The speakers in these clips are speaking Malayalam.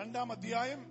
രണ്ടാം അധ്യായം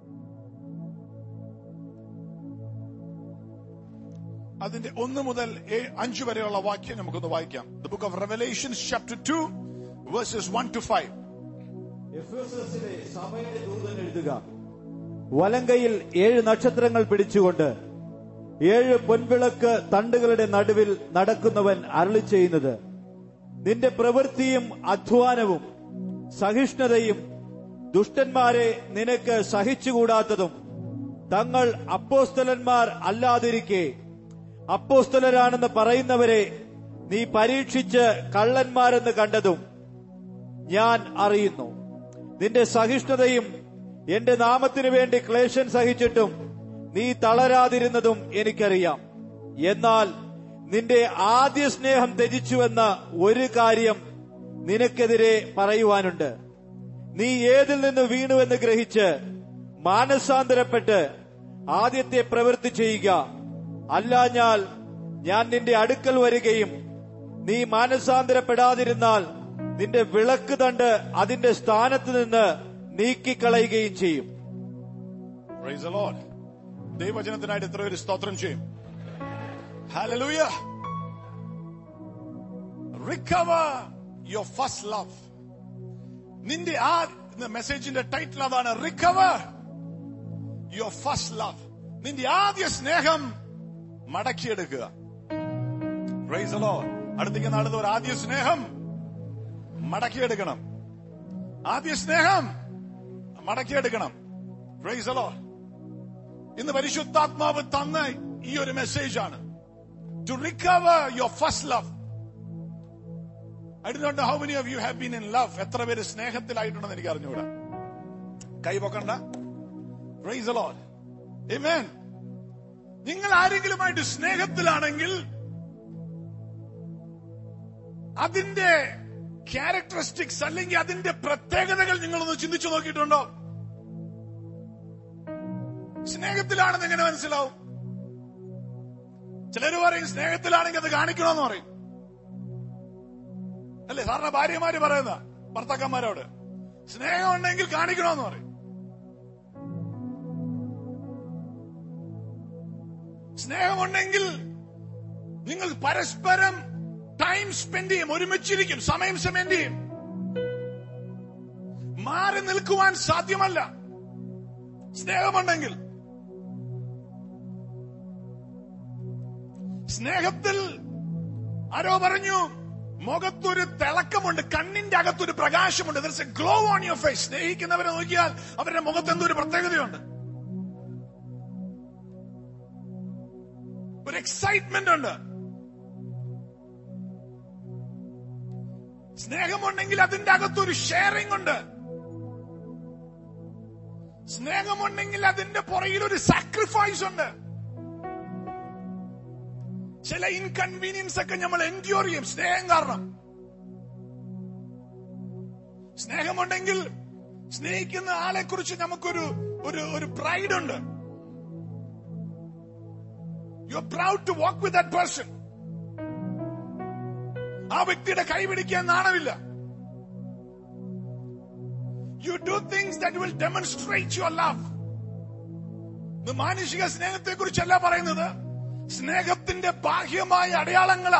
അതിന്റെ ഒന്ന് മുതൽ ഏ- അഞ്ച് വരെയുള്ള വാക്യം നമുക്കൊന്ന് വായിക്കാം the book of revelations chapter two verses one two five എഫേസസിലെ സഭയുടെ ദൂതൻ എഴുതുക വലങ്കയിൽ ഏഴ് നക്ഷത്രങ്ങൾ പിടിച്ചുകൊണ്ട് ഏഴ് പൊൻവിളക്ക് തണ്ടുകളുടെ നടുവിൽ നടക്കുന്നവൻ അരളി ചെയ്യുന്നത് നിന്റെ പ്രവൃത്തിയും അധ്വാനവും സഹിഷ്ണുതയും ദുഷ്ടന്മാരെ നിനക്ക് സഹിച്ചുകൂടാത്തതും തങ്ങൾ അപ്പോസ്തലന്മാർ അല്ലാതിരിക്കെ അപ്പോസ്തലരാണെന്ന് പറയുന്നവരെ നീ പരീക്ഷിച്ച് കള്ളന്മാരെന്ന് കണ്ടതും ഞാൻ അറിയുന്നു നിന്റെ സഹിഷ്ണുതയും എന്റെ നാമത്തിനു വേണ്ടി ക്ലേശം സഹിച്ചിട്ടും നീ തളരാതിരുന്നതും എനിക്കറിയാം എന്നാൽ നിന്റെ ആദ്യ സ്നേഹം ത്യജിച്ചുവെന്ന ഒരു കാര്യം നിനക്കെതിരെ പറയുവാനുണ്ട് നീ ഏതിൽ നിന്ന് വീണുവെന്ന് ഗ്രഹിച്ച് മാനസാന്തരപ്പെട്ട് ആദ്യത്തെ പ്രവൃത്തി ചെയ്യുക അല്ലാഞ്ഞാൽ ഞാൻ നിന്റെ അടുക്കൽ വരികയും നീ മാനസാന്തരപ്പെടാതിരുന്നാൽ നിന്റെ വിളക്ക് തണ്ട് അതിന്റെ സ്ഥാനത്ത് നിന്ന് നീക്കിക്കളയുകയും ചെയ്യും Praise the Lord. ദൈവവചനത്തിനായിട്ട് ഇത്ര ഒരു സ്തോത്രം ചെയ്യും Hallelujah. Recover your first love. നിന്റെ ആ മെസ്സേജിന്റെ ടൈറ്റിൽ അതാണ് റിക്കവർ യുവർ ഫസ്റ്റ് ലവ് നിന്റെ ആദ്യ സ്നേഹം മടക്കിയെടുക്കുക Praise the Lord. അടുത്തേക്ക് നടന്ന ഒരു ആദ്യ സ്നേഹം മടക്കിയെടുക്കണം ആദ്യ സ്നേഹം മടക്കിയെടുക്കണം Praise the Lord. ഇന്ന് പരിശുദ്ധാത്മാവ് തന്ന ഈ ഒരു മെസ്സേജ് ആണ് to recover your first love I do not how many of you have been in love എത്ര പേര് സ്നേഹത്തിലായിട്ടുണ്ടെന്ന് എനിക്ക് അറിഞ്ഞുകൂടാ കൈ പൊക്കണ്ട പ്രൈസ് ലോഡ് Amen. നിങ്ങൾ ആരെങ്കിലുമായിട്ട് സ്നേഹത്തിലാണെങ്കിൽ അതിന്റെ ക്യാരക്ടറിസ്റ്റിക്സ് അല്ലെങ്കിൽ അതിന്റെ പ്രത്യേകതകൾ നിങ്ങളൊന്ന് ചിന്തിച്ചു നോക്കിയിട്ടുണ്ടോ സ്നേഹത്തിലാണെന്ന് എങ്ങനെ മനസ്സിലാവും ചിലര് പറയും സ്നേഹത്തിലാണെങ്കിൽ അത് കാണിക്കണമെന്ന് പറയും അല്ലേ സാറിന് ഭാര്യമാര് പറയുന്ന ഭർത്താക്കന്മാരോട് സ്നേഹം ഉണ്ടെങ്കിൽ കാണിക്കണമെന്ന് പറയും സ്നേഹമുണ്ടെങ്കിൽ നിങ്ങൾ പരസ്പരം ടൈം സ്പെൻഡ് ചെയ്യും ഒരുമിച്ചിരിക്കും സമയം സ്പെൻഡ് ചെയ്യും മാറി നിൽക്കുവാൻ സാധ്യമല്ല സ്നേഹമുണ്ടെങ്കിൽ സ്നേഹത്തിൽ ആരോ പറഞ്ഞു മുഖത്തൊരു തിളക്കമുണ്ട് കണ്ണിന്റെ അകത്തൊരു പ്രകാശമുണ്ട് There's a glow on your face സ്നേഹിക്കുന്നവരെ നോക്കിയാൽ അവരുടെ മുഖത്ത് എന്തോ ഒരു പ്രത്യേകതയുണ്ട് ഒരു എക്സൈറ്റ്മെന്റ് ഉണ്ട് സ്നേഹമുണ്ടെങ്കിൽ അതിന്റെ അകത്തൊരു ഷെയറിംഗ് ഉണ്ട് സ്നേഹമുണ്ടെങ്കിൽ അതിന്റെ പുറകിൽ ഒരു സാക്രിഫൈസ് ഉണ്ട് ചില ഇൻകൺവീനിയൻസ് ഒക്കെ നമ്മൾ എൻക്യൂർ ചെയ്യും സ്നേഹം കാരണം സ്നേഹമുണ്ടെങ്കിൽ സ്നേഹിക്കുന്ന ആളെ കുറിച്ച് നമുക്കൊരു ഒരു ഒരു പ്രൈഡ് ഉണ്ട് you are proud to walk with that person ആ വ്യക്തിയുടെ കൈ പിടിക്കാൻ നാണമില്ല you do things that will demonstrate your love ഇത് മാനുഷിക സ്നേഹത്തെ കുറിച്ചല്ല പറയുന്നത് സ്നേഹത്തിന്റെ ബാഹ്യമായ അടയാളങ്ങളാ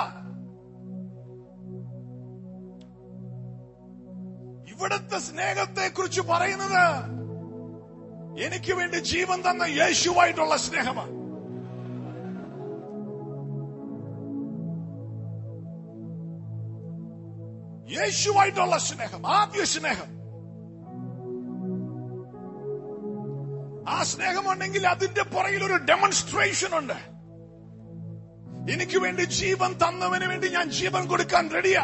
ഇവിടുത്തെ സ്നേഹത്തെ കുറിച്ച് പറയുന്നത് എനിക്ക് വേണ്ടി ജീവൻ തന്ന യേശുവായിട്ടുള്ള സ്നേഹമാണ് യേശുവായിട്ടുള്ള സ്നേഹം ആദ്യ സ്നേഹം ആ സ്നേഹമുണ്ടെങ്കിൽ അതിന്റെ പുറകിൽ ഒരു ഡെമോൺസ്ട്രേഷൻ ഉണ്ട് എനിക്ക് വേണ്ടി ജീവൻ തന്നവന് വേണ്ടി ഞാൻ ജീവൻ കൊടുക്കാൻ റെഡിയാ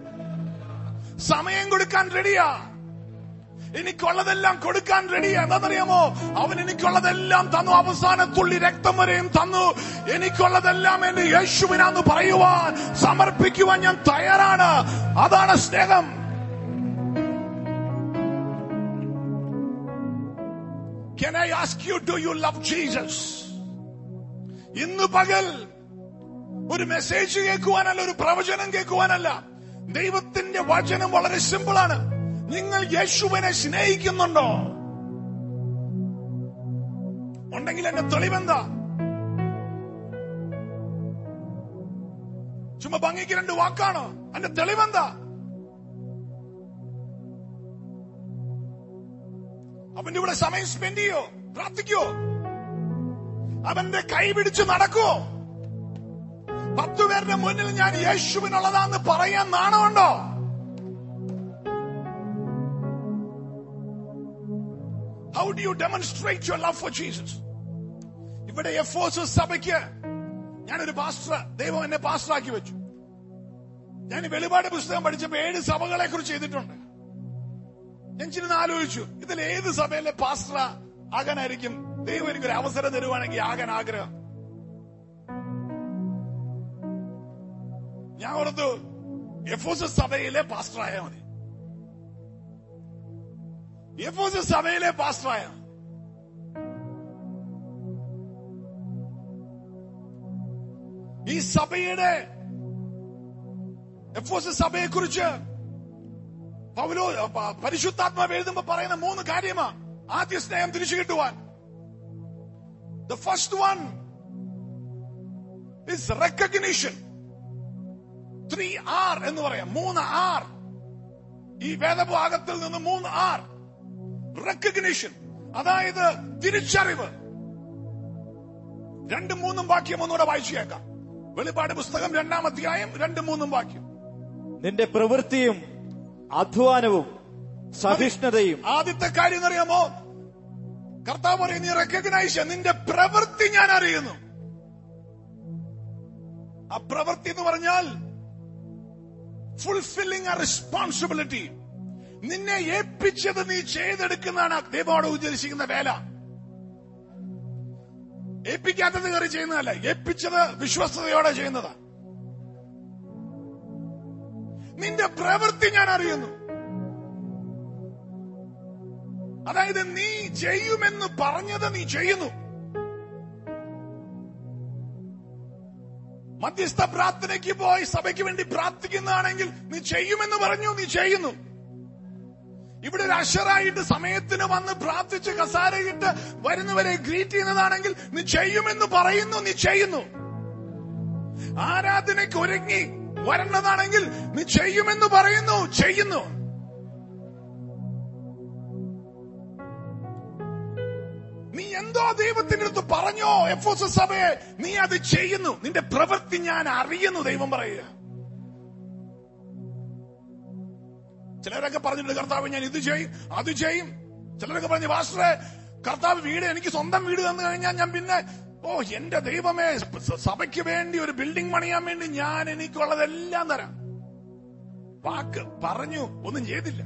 സമയം കൊടുക്കാൻ റെഡിയാ എനിക്കുള്ളതെല്ലാം കൊടുക്കാൻ റെഡിയാ എന്താണെന്നറിയാമോ അവൻ എനിക്കുള്ളതെല്ലാം തന്നു അവസാന തുള്ളി രക്തം വരെയും തന്നു എനിക്കുള്ളതെല്ലാം എന്റെ യേശുവിനാന്ന് പറയുവാൻ സമർപ്പിക്കുവാൻ ഞാൻ തയ്യാറാണ് അതാണ് സ്നേഹം Can I ask you, do you love Jesus? ഇന്ന് പകൽ ഒരു മെസ്സേജ് കേൾക്കുവാനല്ല ഒരു പ്രവചനം കേൾക്കുവാനല്ല ദൈവത്തിന്റെ വചനം വളരെ സിമ്പിളാണ് നിങ്ങൾ യേശുവിനെ സ്നേഹിക്കുന്നുണ്ടോ ഉണ്ടെങ്കിൽ എന്റെ തെളിവെന്താ ചുമ്മാ ഭംഗിക്ക് രണ്ട് വാക്കാണോ എന്റെ തെളിവെന്താ അവന്റെ കൂടെ സമയം സ്പെൻഡ് ചെയ്യോ പ്രാർത്ഥിക്കോ അവന്റെ കൈ പിടിച്ച് നടക്കുവോ പത്തു പേരുടെ മുന്നിൽ ഞാൻ യേശുവിനുള്ളതാന്ന് പറയാൻ നാണമുണ്ടോ how do you demonstrate your love for Jesus ഇവിടെ എഫോസ് സഭയ്ക്ക് ഞാനൊരു പാസ്റ്റർ ദൈവം എന്നെ പാസ്റ്ററാക്കി വെച്ചു ഞാൻ ഈ വെളിപാട് പുസ്തകം പഠിച്ചപ്പോ ഏഴ് സഭകളെ കുറിച്ച് ചെയ്തിട്ടുണ്ട് ഞാൻ ചിരുന്ന് ആലോചിച്ചു ഇതിൽ ഏത് സഭയിലെ പാസ്റ്റർ ആകാനായിരിക്കും ദൈവം എനിക്കൊരു അവസരം തരുവാണെങ്കിൽ ആകാൻ ആഗ്രഹം ഞാൻ ഓർത്തു എഫോസ് സഭയിലെ പാസ്റ്റർ ആയാൽ മതി എഫോസ് സഭയിലെ പാസ്റ്റർ ആയ ഈ സഭയുടെ എഫോസ് സഭയെ കുറിച്ച് പൗലോ പ- പരിശുദ്ധാത്മാവ് എഴുതുമ്പോ പറയുന്ന മൂന്ന് കാര്യമാ ആദ്യ സ്നേഹം തിരിച്ചു കിട്ടുവാൻ the first one is recognition three R എന്ന് പറയാം മൂന്ന് ആർ ഈ വേദഭാഗത്തിൽ നിന്ന് മൂന്ന് ആർ റെക്കഗ്നീഷൻ അതായത് തിരിച്ചറിവ് രണ്ടും മൂന്നും വാക്യം ഒന്നുകൂടെ വായിച്ചു കേൾക്കാം വെളിപ്പാട് പുസ്തകം രണ്ടാം അധ്യായം രണ്ടും മൂന്നും വാക്യം നിന്റെ പ്രവൃത്തിയും അധ്വാനവും സഹിഷ്ണുതയും ആദ്യത്തെ കാര്യം എന്നറിയാമോ കർത്താവ് പറയും നീ റെക്കഗ്നൈസ് നിന്റെ പ്രവൃത്തി ഞാൻ അറിയുന്നു ആ പ്രവൃത്തി എന്ന് പറഞ്ഞാൽ ഫുൾഫില്ലിംഗ് ആ റെസ്പോൺസിബിലിറ്റി നിന്നെ ഏൽപ്പിച്ചത് നീ ചെയ്തെടുക്കുന്നതാണ് ദൈവത്തോട് ഉദ്ദേശിക്കുന്ന വേല ഏൽപ്പിക്കാത്തത് കയറി ചെയ്യുന്നതല്ല ഏൽപ്പിച്ചത് വിശ്വസ്തയോടെ ചെയ്യുന്നതാ നിന്റെ പ്രവൃത്തി ഞാൻ അറിയുന്നു അതായത് നീ ചെയ്യുമെന്ന് പറഞ്ഞത് നീ ചെയ്യുന്നു മധ്യസ്ഥ പ്രാർത്ഥനയ്ക്ക് പോയി സഭയ്ക്ക് വേണ്ടി പ്രാർത്ഥിക്കുന്നതാണെങ്കിൽ നീ ചെയ്യുമെന്ന് പറഞ്ഞു നീ ചെയ്യുന്നു ഇവിടെ ഒരു അഷറായിട്ട് സമയത്തിന് വന്ന് പ്രാർത്ഥിച്ച് കസാരയിട്ട് വരുന്നവരെ ഗ്രീറ്റ് ചെയ്യുന്നതാണെങ്കിൽ നീ ചെയ്യുമെന്ന് പറയുന്നു നീ ചെയ്യുന്നു ആരാധനയ്ക്ക് ഒരുങ്ങി വരേണ്ടതാണെങ്കിൽ നീ ചെയ്യുമെന്ന് പറയുന്നു ചെയ്യുന്നു നീ എന്തോ ദൈവത്തിന്റെ അടുത്ത് പറഞ്ഞോ എഫ് എസ് സഭയെ നീ അത് ചെയ്യുന്നു നിന്റെ പ്രവൃത്തി ഞാൻ അറിയുന്നു ദൈവം പറയുക ചിലരൊക്കെ പറഞ്ഞിട്ടുണ്ട് കർത്താവ് ഞാൻ ഇത് ചെയ്യും അത് ചെയ്യും ചിലരൊക്കെ പറഞ്ഞു പാസ്റ്ററെ കർത്താവ് വീട് എനിക്ക് സ്വന്തം വീട് തന്നു കഴിഞ്ഞാൽ ഞാൻ പിന്നെ ഓ എന്റെ ദൈവമേ സ- സഭയ്ക്ക് വേണ്ടി ഒരു ബിൽഡിംഗ് പണിയാൻ വേണ്ടി ഞാൻ എനിക്കുള്ളതെല്ലാം തരാം വാക്ക് പറഞ്ഞു ഒന്നും ചെയ്തില്ല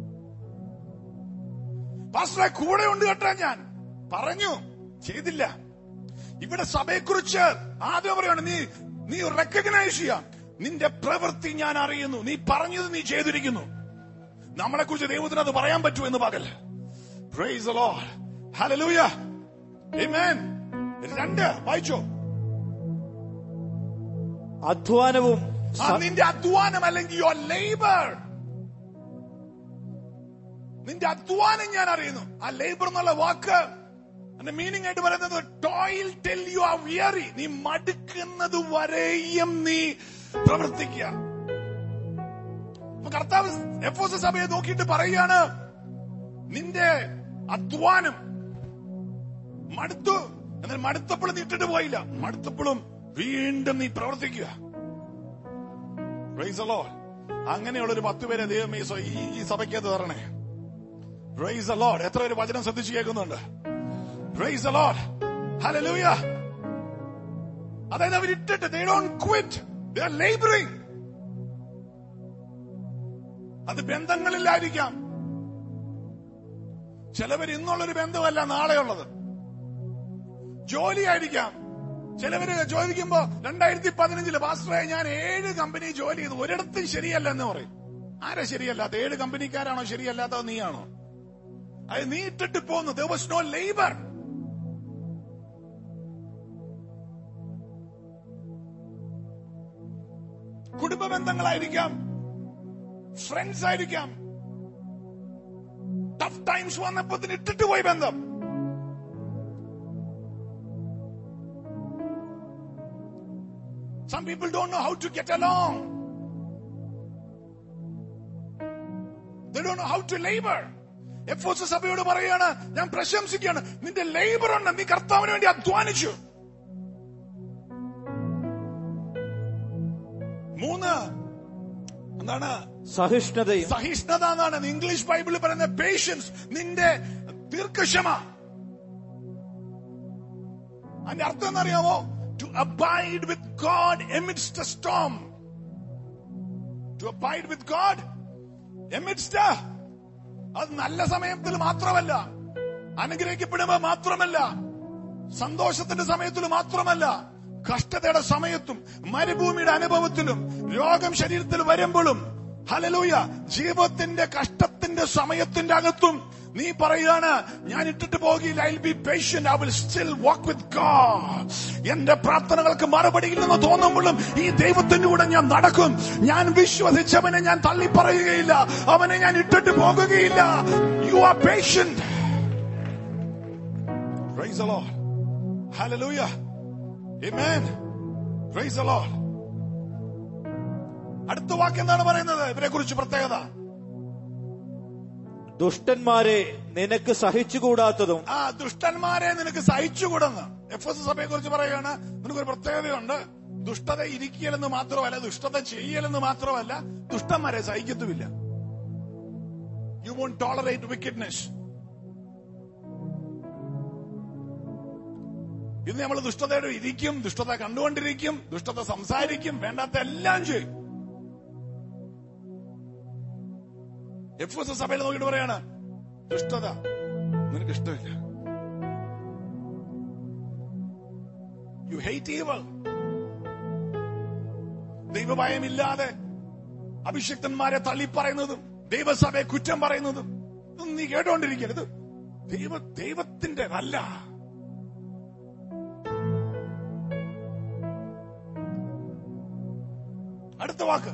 പാസ്റ്ററെ കൂടെ ഉണ്ട് കേട്ടാ ഞാൻ പറഞ്ഞു ചെയ്തില്ല ഇവിടെ സഭയെക്കുറിച്ച് ആദ്യം പറയാണ് നീ നീ റെക്കഗ്നൈസ് ചെയ്യാം നിന്റെ പ്രവൃത്തി ഞാൻ അറിയുന്നു നീ പറഞ്ഞത് നീ ചെയ്തിരിക്കുന്നു നമ്മളെ കുറിച്ച് ദൈവത്തിന് അത് പറയാൻ പറ്റൂ എന്ന് പകൽ praise the Lord. Hallelujah. Amen. രണ്ട് വായിച്ചോ അധ്വാനവും ആ സ- നിന്റെ അധ്വാനം അല്ലെങ്കിൽ യുവർ ലേബർ നിന്റെ അധ്വാനം ഞാൻ അറിയുന്നു ആ ലേബർ എന്നുള്ള വാക്ക് അതിന്റെ മീനിങ് ആയിട്ട് പറയുന്നത് toil till you are weary നീ മടുക്കുന്നത് വരെയും നീ പ്രവർത്തിക്കുക അപ്പൊ കർത്താവ് എഫോസ് സഭയെ നോക്കിയിട്ട് പറയുകയാണ് നിന്റെ അധ്വാനം മടുത്തു എന്നാൽ മടുത്തപ്പോഴും നീ ഇട്ടിട്ട് പോയില്ല മടുത്തപ്പോഴും വീണ്ടും നീ പ്രവർത്തിക്കുക Praise the Lord. അങ്ങനെയുള്ള ഒരു പത്ത് പേരെ ദൈവം ഈ സ- ഈ- ഈ സഭയ്ക്കകത്ത് തരണേ പ്രൈസ് the Lord. എത്ര പേര് വചനം ശ്രദ്ധിച്ച് കേൾക്കുന്നുണ്ട് പ്രൈസ് the Lord. Hallelujah. അതായത് അവർ ഇട്ടിട്ട് they don't quit. They are laboring. അത് ബന്ധങ്ങളിലായിരിക്കാം ചിലവർ ഇന്നുള്ളൊരു ബന്ധമല്ല നാളെയുള്ളത് ജോലിയായിരിക്കാം ചിലവര് ചോദിക്കുമ്പോ രണ്ടായിരത്തി പതിനഞ്ചില് പാസ്റ്ററെ ഞാൻ ഏഴ് കമ്പനി ജോലി ചെയ്തു ഒരിടത്തും ശരിയല്ല എന്ന് പറയും ആരാ ശരിയല്ലാത്ത ഏഴ് കമ്പനിക്കാരാണോ ശരിയല്ലാത്തത് നീയാണോ അത് നീ ഇട്ടിട്ട് പോന്നു ദർ വാസ് നോ ലേബർ കുടുംബ ബന്ധങ്ങളായിരിക്കാം ഫ്രണ്ട്സ് ആയിരിക്കാം ടഫ് ടൈംസ് വന്നപ്പോ ഇതിന് ഇട്ടിട്ട് പോയി ബന്ധം Some people don't know how to get along. They don't know how to labor. എഫോസ് സഭയോട് പറയാണ് ഞാൻ പ്രശംസിക്കുകയാണ് നിന്റെ ലേബർ ഉണ്ട് നീ കർത്താവിന് വേണ്ടി അധ്വാനിച്ചു മൂന്ന് എന്താണ് സഹിഷ്ണുതയും സഹിഷ്ണുത എന്നാണ് ഇംഗ്ലീഷ് ബൈബിളിൽ പറയുന്ന പേഷ്യൻസ് നിന്റെ ദീർഘക്ഷമ അതിന്റെ അർത്ഥം എന്നറിയാമോ to abide with God amidst storm to abide with God amidst അത് നല്ല സമയത്തിൽ മാത്രമല്ല അനുഗ്രഹിക്കപ്പെടുമ്പോ മാത്രമല്ല സന്തോഷത്തിന്റെ സമയത്തിൽ മാത്രമല്ല കഷ്ടതയുടെ സമയത്തും മരുഭൂമിയുടെ അനുഭവത്തിലും രോഗം ശരീരത്തിൽ വരുമ്പോഴും ഹലലൂയ ജീവിതത്തിന്റെ കഷ്ടത്തിന്റെ സമയത്തിന്റെ അകത്തും നീ പറയാണ് ഞാൻ ഇട്ടിട്ട് പോകില്ല I be patient I will still walk with God എന്റെ പ്രാർത്ഥനകൾക്ക് മറുപടിയില്ലെന്ന് തോന്നുമ്പോഴും ഈ ദൈവത്തിന്റെ കൂടെ ഞാൻ നടക്കും ഞാൻ വിശ്വസിച്ചവനെ ഞാൻ തള്ളി പറയുകയില്ല അവനെ ഞാൻ ഇട്ടിട്ട് പോകുകയില്ല you are patient Praise the Lord. Hallelujah. Amen. Praise the Lord. അടുത്ത വാക്ക് എന്താണ് പറയുന്നത് ഇവരെ കുറിച്ച് പ്രത്യേകത ദുഷ്ടന്മാരെ നിനക്ക് സഹിച്ചുകൂടാത്തതും ആ ദുഷ്ടന്മാരെ നിനക്ക് സഹിച്ചുകൂടെന്ന് എഫ് എസ് സഭയെ കുറിച്ച് പറയുകയാണ് നിനക്കൊരു പ്രത്യേകതയുണ്ട് ദുഷ്ടത ഇരിക്കലെന്ന് മാത്രമല്ല ദുഷ്ടത ചെയ്യലെന്ന് മാത്രമല്ല ദുഷ്ടന്മാരെ സഹിക്കത്തുമില്ല യു വോണ്ട് ടോളറേറ്റ് വിക്കറ്റ്നെസ് ഇന്ന് നമ്മൾ ദുഷ്ടതയുടെ ഇരിക്കും ദുഷ്ടത കണ്ടുകൊണ്ടിരിക്കും ദുഷ്ടത സംസാരിക്കും വേണ്ടാത്ത എല്ലാം ചെയ്യും എഫ് എസ് സഭയിൽ നോക്കിയിട്ട് പറയാണ് ദുഷ്ടത നിനക്ക് ഇഷ്ടമില്ല യു ഹെയ്റ്റ് ഈവൾ ദൈവഭയമില്ലാതെ അഭിഷിക്തന്മാരെ തള്ളിപ്പറയുന്നതും ദൈവസഭയെ കുറ്റം പറയുന്നതും ഇതൊന്നും നീ കേട്ടോണ്ടിരിക്കരുത് ദൈവ ദൈവത്തിന്റെ അല്ല അടുത്ത വാക്ക്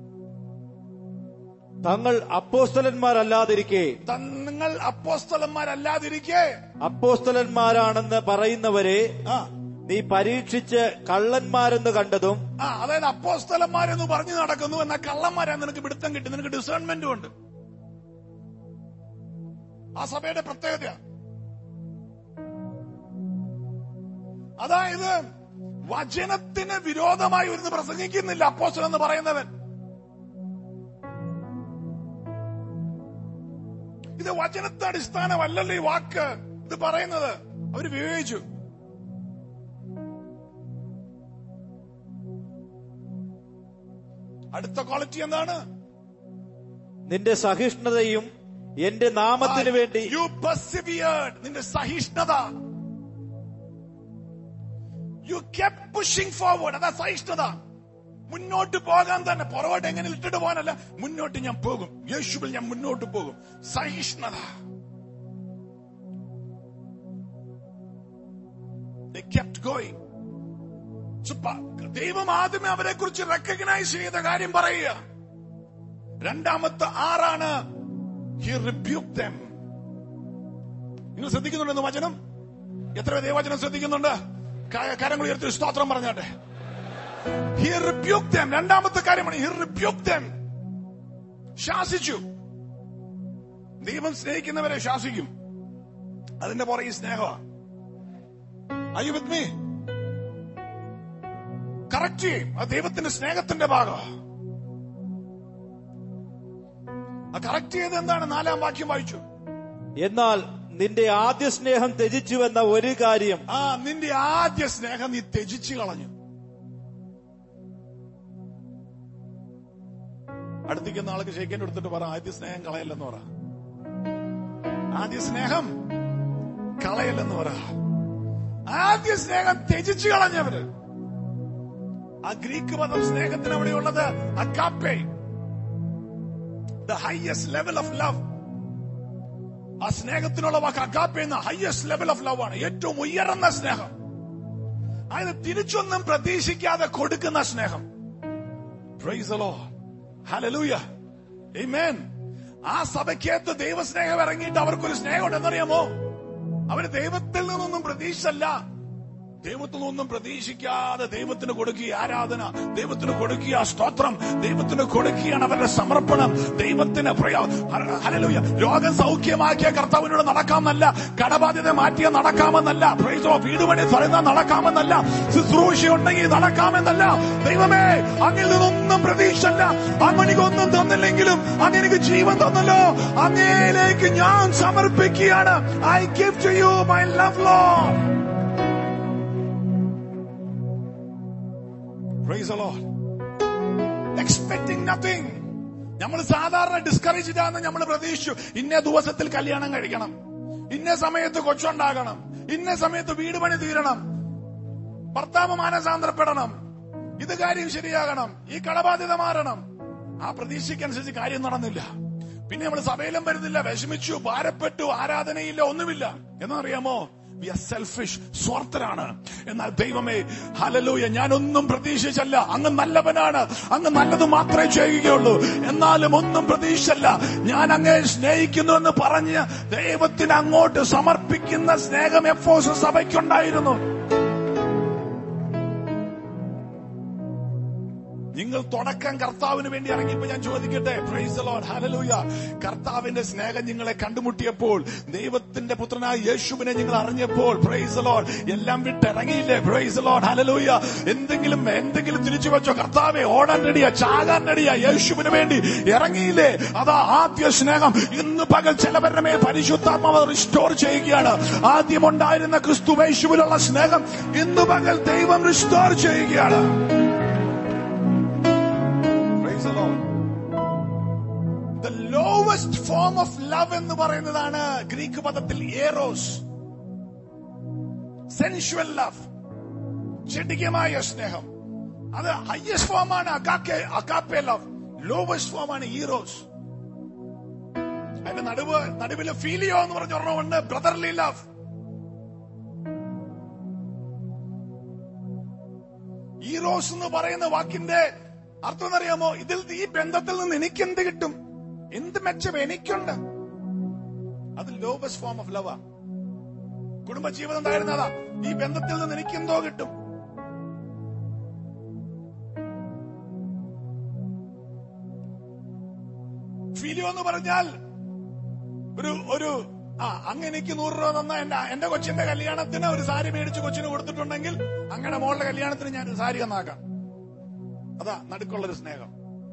തങ്ങൾ അപ്പോസ്തലന്മാരല്ലാതിരിക്കെ നിങ്ങൾ അപ്പോസ്തലന്മാരല്ലാതിരിക്കെ അപ്പോസ്തലന്മാരാണെന്ന് പറയുന്നവരെ ആ നീ പരീക്ഷിച്ച് കള്ളന്മാരെന്ന് കണ്ടതും ആ അതായത് അപ്പോസ്തലന്മാരെന്ന് പറഞ്ഞു നടക്കുന്നു എന്ന കള്ളന്മാരാ നിനക്ക് പിടുത്തം കിട്ടി നിനക്ക് ഡിസേൺമെന്റും ഉണ്ട് ആ സഭയുടെ പ്രത്യേകത അതായത് വചനത്തിന് വിരോധമായി ഒരു പ്രസംഗിക്കുന്നില്ല അപ്പോസ്റ്റൽ എന്ന് പറയുന്നവൻ ഇത് വചനത്തെ അടിസ്ഥാനമല്ലല്ലോ ഈ വാക്ക് ഇത് പറയുന്നത് അവര് വിവേചിച്ചു അടുത്ത ക്വാളിറ്റി എന്താണ് നിന്റെ സഹിഷ്ണുതയും എന്റെ നാമത്തിനു വേണ്ടി യു പെർസിവിയേർഡ് നിന്റെ സഹിഷ്ണുത യു കെപ് പുഷിംഗ് ഫോർവേഡ് അതാ സഹിഷ്ണുത മുന്നോട്ട് പോകാൻ തന്നെ പുറകോട്ട് എങ്ങനെ ഇട്ടിട്ട് പോകാനല്ല മുന്നോട്ട് ഞാൻ പോകും യേശുവിൽ ഞാൻ മുന്നോട്ട് പോകും സഹിഷ്ണുത They kept going. So, പ- ദൈവം ആദ്യമേ അവരെ കുറിച്ച് റെക്കഗ്നൈസ് ചെയ്ത കാര്യം പറയുക രണ്ടാമത്തെ ആറാണ് ഹി റിബ്യൂക്ക് ദം നിങ്ങൾ ശ്രദ്ധിക്കുന്നുണ്ടെന്ന് വചനം എത്ര പേര് ദൈവവചനം ശ്രദ്ധിക്കുന്നുണ്ട് ക- കരങ്ങൾ ഉയർത്തി ഒരു സ്തോത്രം പറഞ്ഞാട്ടെ ഹി റിബ്യൂക്ക് ദം രണ്ടാമത്തെ കാര്യമാണ് ഹി റിബ്യൂക്ക് ദം ശാസിച്ചു ദൈവം സ്നേഹിക്കുന്നവരെ ശാസിക്കും അതിന്റെ പുറകെ സ്നേഹമാണ് അയ്യോ വിത്ത് മീ കറക്റ്റ് ചെയ്യും അത് ദൈവത്തിന്റെ സ്നേഹത്തിന്റെ ഭാഗം ആ കറക്റ്റ് ചെയ്ത് എന്താണ് നാലാം വാക്യം വായിച്ചു എന്നാൽ നിന്റെ ആദ്യ സ്നേഹം ത്യജിച്ചുവെന്ന ഒരു കാര്യം ആ നിന്റെ ആദ്യ സ്നേഹം നീ ത്യജിച്ചു കളഞ്ഞു അടുത്തേക്കുന്ന ആൾക്ക് ഷെയ്ക്കേണ്ട എടുത്തിട്ട് പറ ആദ്യ സ്നേഹം കളയല്ലെന്ന് പറ ആദ്യ സ്നേഹം കളയല്ലെന്ന് പറ ആദ്യ സ്നേഹം ത്യജിച്ചു കളഞ്ഞവര് ആ ഗ്രീക്ക് പദം സ്നേഹത്തിന് അവിടെയുള്ളത് agape the highest level of love ആ സ്നേഹത്തിനുള്ള വാക്ക് അഗാപ്പ എന്ന ഹയസ്റ്റ് ലെവൽ ഓഫ് ലവ് ആണ് ഏറ്റവും ഉയർന്ന സ്നേഹം അതായത് തിരിച്ചൊന്നും പ്രതീക്ഷിക്കാതെ കൊടുക്കുന്ന സ്നേഹം Praise the Lord. Hallelujah. Amen. ആ സഭയ്ക്കകത്ത് ദൈവസ്നേഹം ഇറങ്ങിയിട്ട് അവർക്കൊരു സ്നേഹം ഉണ്ടെന്നറിയാമോ അവര് ദൈവത്തിൽ നിന്നൊന്നും പ്രതീക്ഷല്ല ദൈവത്തിൽ നിന്നൊന്നും പ്രതീക്ഷിക്കാതെ ദൈവത്തിന് കൊടുക്കുക ആരാധന ദൈവത്തിന് കൊടുക്കുക സ്തോത്രം ദൈവത്തിന് കൊടുക്കുകയാണ് അവരുടെ സമർപ്പണം ദൈവത്തിന് പ്രയോ- ഹ- ഹല്ലേലൂയ. രോഗം സൗഖ്യമാക്കിയ കർത്താവിനോട് നടക്കാമെന്നല്ല കടബാധ്യത മാറ്റിയ നടക്കാമെന്നല്ല പ്രൈസോ വീടുപണി പറയുന്ന നടക്കാമെന്നല്ല ശുശ്രൂഷ ഉണ്ടെങ്കിൽ നടക്കാമെന്നല്ല ദൈവമേ അങ്ങിൽ നിന്നൊന്നും പ്രതീക്ഷല്ല അങ്ങനെയൊന്നും തന്നില്ലെങ്കിലും അങ്ങനെക്ക് ജീവൻ തന്നല്ലോ അങ്ങയിലേക്ക് ഞാൻ സമർപ്പിക്കുകയാണ് I give to you my love Lord Praise the Lord. Expecting nothing. നമ്മൾ സാധാരണ ഡിസ്കറേജ് ഇതാന്ന് നമ്മൾ പ്രതീക്ഷിച്ചു ഇന്ന ദിവസത്തിൽ കല്യാണം കഴിക്കണം ഇന്ന സമയത്ത് കൊച്ചുണ്ടാകണം ഇന്ന സമയത്ത് വീട് പണി തീരണം ഭർത്താവ് മാനസാന്തരപ്പെടണം ഇത് കാര്യം ശരിയാകണം ഈ കടബാധ്യത മാറണം ആ പ്രതീക്ഷയ്ക്കനുസരിച്ച് കാര്യം നടന്നില്ല പിന്നെ നമ്മൾ സഭയിലും വരുന്നില്ല വിഷമിച്ചു ഭാരപ്പെട്ടു ആരാധനയില്ല ഒന്നുമില്ല എന്നറിയാമോ വി ആർ സെൽഫിഷ് സ്വാർത്ഥരാണ് എന്നാൽ ദൈവമേ ഹലലൂയ ഞാനൊന്നും പ്രതീക്ഷിച്ചല്ല അങ്ങ് നല്ലവനാണ് അങ്ങ് നല്ലത് മാത്രമേ ചെയ്യുകയുള്ളൂ എന്നാലും ഒന്നും പ്രതീക്ഷല്ല ഞാൻ അങ്ങേ സ്നേഹിക്കുന്നു എന്ന് പറഞ്ഞ് ദൈവത്തിന് അങ്ങോട്ട് സമർപ്പിക്കുന്ന സ്നേഹം എഫോസ് സഭയ്ക്കുണ്ടായിരുന്നു നിങ്ങൾ തുടക്കം കർത്താവിന് വേണ്ടി ഇറങ്ങിയപ്പോ ഞാൻ ചോദിക്കട്ടെ പ്രൈസ് ലോഡ് ഹലലൂയ കർത്താവിന്റെ സ്നേഹം നിങ്ങളെ കണ്ടുമുട്ടിയപ്പോൾ ദൈവത്തിന്റെ പുത്രനായ യേശുവിനെ നിങ്ങൾ അറിഞ്ഞപ്പോൾ പ്രൈസ് ലോഡ് എല്ലാം വിട്ടിറങ്ങിയില്ലേ പ്രൈസ് ലോഡ് ഹലലൂയ എന്തെങ്കിലും എന്തെങ്കിലും തിരിച്ചു വെച്ചോ കർത്താവെ ഓടാൻ റെഡിയാ ചാകാൻ റെഡിയാ യേശുവിന് വേണ്ടി ഇറങ്ങിയില്ലേ അതാ ആദ്യ സ്നേഹം ഇന്ന് പകൽ ചിലവരുടെ മേൽ പരിശുദ്ധാത്മാവ് റിസ്റ്റോർ ചെയ്യുകയാണ് ആദ്യം ഉണ്ടായിരുന്ന ക്രിസ്തു യേശുവിലുള്ള സ്നേഹം ഇന്ന് പകൽ ദൈവം റിസ്റ്റോർ ചെയ്യുകയാണ് Praise the Lord. The lowest form of love എന്ന് പറയുന്നതാണ് ഗ്രീക്ക് പദത്തിൽ ഏറോസ് സെൻഷ്വൽ ലവ് ജഡികമായ സ്നേഹം അത് ഹയസ്റ്റ് ഫോമാണ് അകാക്കെ അകാപ്പെ ലവ് ലോവസ്റ്റ് ഫോമാണ് ഈറോസ് അതിന്റെ നടുവ് നടുവില് ഫീലിയോ എന്ന് പറഞ്ഞ ഒരെണ്ണമുണ്ട് ബ്രദർലി ലവ് ഈറോസ് എന്ന് പറയുന്ന വാക്കിന്റെ അർത്ഥം എന്നറിയാമോ ഇതിൽ ഈ ബന്ധത്തിൽ നിന്ന് എനിക്ക് എന്ത് കിട്ടും എന്ത് മെച്ചം എനിക്കുണ്ട് അത് ലോവസ്റ്റ് ഫോം ഓഫ് ലവ് കുടുംബജീവിതം ഉണ്ടായിരുന്നതാ ഈ ബന്ധത്തിൽ നിന്ന് എനിക്ക് എന്തോ കിട്ടും ഫീലിയോ എന്ന് പറഞ്ഞാൽ ഒരു ഒരു ആ അങ്ങ് എനിക്ക് നൂറ് രൂപ തന്ന എന്റെ എന്റെ കൊച്ചിന്റെ കല്യാണത്തിന് ഒരു സാരി മേടിച്ച് കൊച്ചിന് കൊടുത്തിട്ടുണ്ടെങ്കിൽ അങ്ങനെ മോളുടെ കല്യാണത്തിന് ഞാൻ ഒരു സാരി തന്നാക്കാം അതാ നടുക്കുള്ളൊരു സ്നേഹം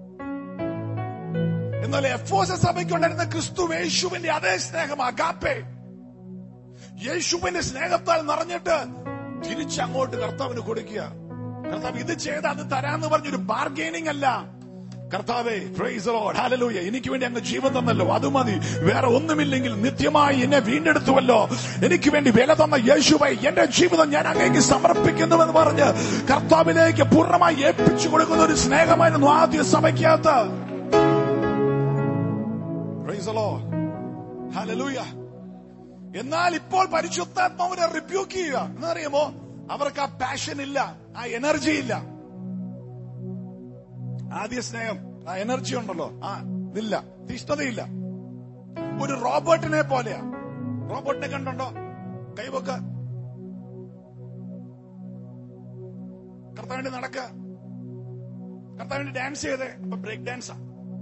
എന്നാൽ എഫോസ സഭയ്ക്കുണ്ടായിരുന്ന ക്രിസ്തു യേശുവിന്റെ അതേ സ്നേഹം അഗാപ്പെ യേശുവിന്റെ സ്നേഹത്താൽ നിറഞ്ഞിട്ട് തിരിച്ചങ്ങോട്ട് കർത്താവിന് കൊടുക്കുക കർത്താവ് ഇത് ചെയ്ത് അത് തരാന്ന് പറഞ്ഞൊരു ബാർഗെയിനിങ് അല്ല കർത്താവേ പ്രൈസ് ലോഡ് ഹാലലൂയ എനിക്ക് വേണ്ടി അങ്ങ് ജീവൻ തന്നല്ലോ അത് മതി വേറെ ഒന്നുമില്ലെങ്കിൽ നിത്യമായി എന്നെ വീണ്ടെടുത്തുവല്ലോ എനിക്ക് വേണ്ടി വില തന്ന യേശുവെ എന്റെ ജീവിതം ഞാൻ അങ്ങേക്ക് സമർപ്പിക്കുന്നുവെന്ന് പറഞ്ഞ് കർത്താവിലേക്ക് പൂർണ്ണമായി ഏൽപ്പിച്ചു കൊടുക്കുന്ന ഒരു സ്നേഹമായിരുന്നു ആദ്യ സഭയ്ക്കകത്ത് Praise the Lord. Hallelujah. എന്നാൽ ഇപ്പോൾ പരിശുദ്ധാത്മാവിനെ റിബ്യൂക്ക് ചെയ്യുക എന്നറിയുമോ അവർക്ക് ആ പാഷൻ ഇല്ല ആ എനർജി ഇല്ല ആദ്യ സ്നേഹം ആ എനർജി ഉണ്ടല്ലോ ആ ഇതില്ല തീഷ്ണതയില്ല ഒരു റോബോട്ടിനെ പോലെയാ റോബോട്ടിനെ കണ്ടുണ്ടോ കൈവക്ക് കർത്താവിന്റെ നടക്ക കർത്താവിന്റെ ഡാൻസ് ചെയ്തേ അപ്പൊ ബ്രേക്ക് ഡാൻസാ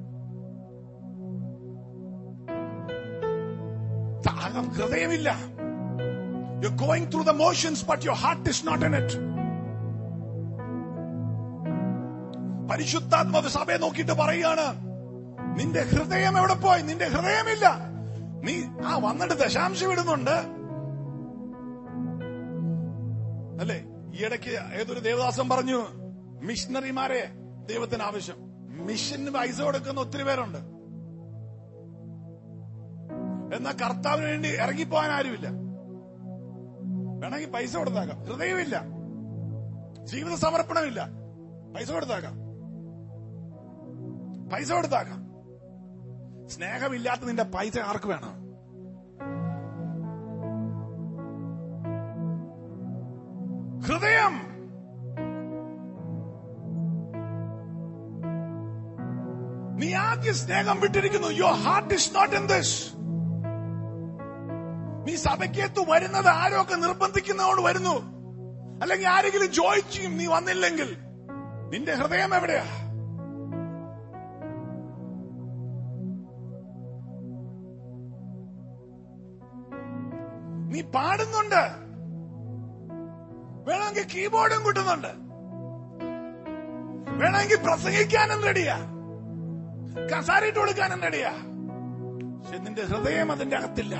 താകം ഹൃദയമില്ല you going through the motions but your heart is not in it പരിശുദ്ധാത്മാവ് സഭയെ നോക്കിയിട്ട് പറയുകയാണ് നിന്റെ ഹൃദയം എവിടെ പോയി നിന്റെ ഹൃദയമില്ല നീ ആ വന്നിട്ട് ദശാംശം ഇടുന്നുണ്ട് അല്ലേ ഈ ഇടയ്ക്ക് ഏതൊരു ദേവദാസം പറഞ്ഞു മിഷണറിമാരെ ദൈവത്തിന് ആവശ്യം മിഷന് പൈസ കൊടുക്കുന്ന ഒത്തിരി പേരുണ്ട് എന്നാൽ കർത്താവിന് വേണ്ടി ഇറങ്ങിപ്പോകാൻ ആരുമില്ല വേണമെങ്കിൽ പൈസ കൊടുത്താക്കാം ഹൃദയമില്ല ജീവിത സമർപ്പണമില്ല പൈസ കൊടുത്താക്കാം പൈസ കൊടുത്താക്കാം സ്നേഹമില്ലാത്ത നിന്റെ പൈസ ആർക്ക് വേണം ഹൃദയം നീ ആദ്യ സ്നേഹം വിട്ടിരിക്കുന്നു your heart is not in this നീ സഭയ്ക്കകത്ത് വരുന്നത് ആരൊക്കെ നിർബന്ധിക്കുന്നതുകൊണ്ട് വരുന്നു അല്ലെങ്കിൽ ആരെങ്കിലും ചോദിച്ചും നീ വന്നില്ലെങ്കിൽ നിന്റെ ഹൃദയം എവിടെയാ നീ പാടുന്നുണ്ട് വേണമെങ്കിൽ കീബോർഡും കിട്ടുന്നുണ്ട് വേണമെങ്കിൽ പ്രസംഗിക്കാനും റെഡിയാ കസാരിട്ട് കൊടുക്കാനും റെഡിയാ പക്ഷെ നിന്റെ ഹൃദയം അതിന്റെ അകത്തില്ല